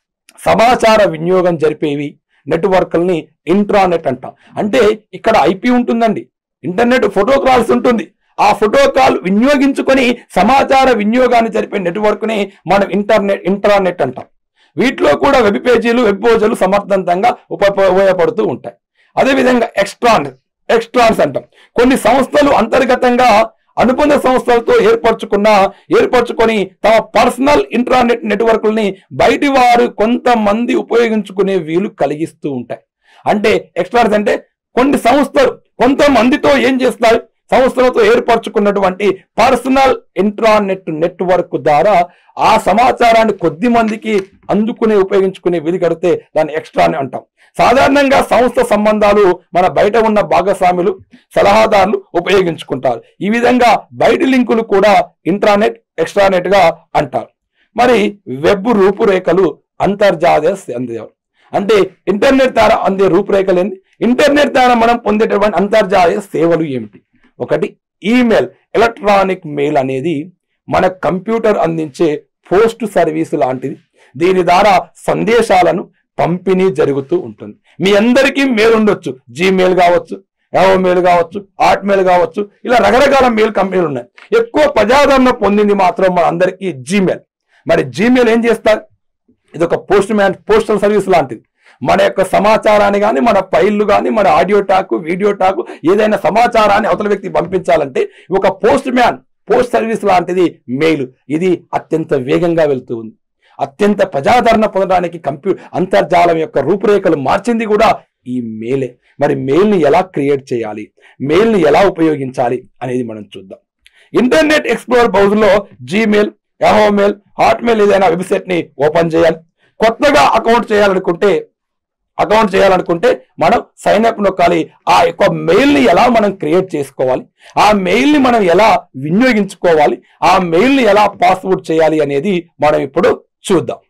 సమాచార వినియోగం జరిపేవి నెట్వర్క్ల్ని ఇంట్రానెట్ అంటాం అంటే ఇక్కడ ఐపీ ఉంటుందండి ఇంటర్నెట్ ఫోటో కాల్స్ ఉంటుంది ఆ ఫోటో కాల్ వినియోగించుకొని సమాచార వినియోగాన్ని జరిపే నెట్వర్క్ ని మనం ఇంటర్నెట్ ఇంట్రానెట్ అంటాం వీటిలో కూడా వెబ్ పేజీలు వెబ్ పేజీలు సమర్థవంతంగా ఉప- ఉపయోగపడుతూ ఉంటాయి అదేవిధంగా ఎక్స్ట్రాన్ ఎక్స్ట్రాన్స్ అంటాం కొన్ని సంస్థలు అంతర్గతంగా అనుబంధ సంస్థలతో ఏర్పరచుకున్న ఏర్పరచుకొని తమ పర్సనల్ ఇంటర్నెట్ నెట్వర్క్లని బయటి వారు కొంతమంది ఉపయోగించుకునే వీలు కలిగిస్తూ ఉంటాయి అంటే ఎక్స్ట్రాన్స్ అంటే కొన్ని సంస్థలు కొంతమందితో ఏం చేస్తారు సంస్థలతో ఏర్పరచుకున్నటువంటి పర్సనల్ ఇంట్రానెట్ నెట్వర్క్ ద్వారా ఆ సమాచారాన్ని కొద్ది మందికి అందుకునే ఉపయోగించుకునే వీలు కడితే దాన్ని ఎక్స్ట్రా అని అంటాం సాధారణంగా సంస్థ సంబంధాలు మన బయట ఉన్న భాగస్వాములు సలహాదారులు ఉపయోగించుకుంటారు ఈ విధంగా బయటి లింకులు కూడా ఇంట్రానెట్ ఎక్స్ట్రానెట్ గా అంటారు మరి వెబ్ రూపురేఖలు అంతర్జాతీయ అందేవారు అంటే ఇంటర్నెట్ ద్వారా అందే రూపురేఖలు ఏంటి ఇంటర్నెట్ ద్వారా మనం పొందేటటువంటి అంతర్జాతీయ సేవలు ఏమిటి ఒకటి ఈమెయిల్ ఎలక్ట్రానిక్ మెయిల్ అనేది మన కంప్యూటర్ అందించే పోస్ట్ సర్వీస్ లాంటిది దీని ద్వారా సందేశాలను పంపిణీ జరుగుతూ ఉంటుంది మీ అందరికీ మెయిల్ ఉండొచ్చు జీమెయిల్ కావచ్చు యావో మెయిల్ కావచ్చు ఆట్ మెయిల్ కావచ్చు ఇలా రకరకాల మెయిల్ కంపెనీలు ఉన్నాయి ఎక్కువ ప్రజాదరణ పొందింది మాత్రం మన అందరికీ జీమెయిల్ మరి జీమెయిల్ ఏం చేస్తారు ఇది ఒక పోస్ట్ మ్యాన్ పోస్టల్ సర్వీస్ లాంటిది మన యొక్క సమాచారాన్ని కానీ మన ఫైళ్ళు కానీ మన ఆడియో టాక్ వీడియో టాక్ ఏదైనా సమాచారాన్ని అవతల వ్యక్తి పంపించాలంటే ఒక పోస్ట్ మ్యాన్ పోస్ట్ సర్వీస్ లాంటిది మెయిల్ ఇది అత్యంత వేగంగా వెళ్తూ ఉంది అత్యంత ప్రజాదరణ పొందడానికి కంప్యూ అంతర్జాలం యొక్క రూపురేఖలు మార్చింది కూడా ఈ మెయిలే మరి మెయిల్ని ఎలా క్రియేట్ చేయాలి మెయిల్ని ఎలా ఉపయోగించాలి అనేది మనం చూద్దాం ఇంటర్నెట్ ఎక్స్ప్లోర్ బ్రౌజర్లో జీమెయిల్ యాహో మెయిల్ హాట్మెయిల్ ఏదైనా వెబ్సైట్ ని ఓపెన్ చేయాలి కొత్తగా అకౌంట్ చేయాలనుకుంటే అకౌంట్ చేయాలనుకుంటే మనం సైన్ అప్ నొక్కాలి ఆ యొక్క మెయిల్ ని ఎలా మనం క్రియేట్ చేసుకోవాలి ఆ మెయిల్ ని మనం ఎలా వినియోగించుకోవాలి ఆ మెయిల్ ని ఎలా పాస్వర్డ్ చేయాలి అనేది మనం ఇప్పుడు చూద్దాం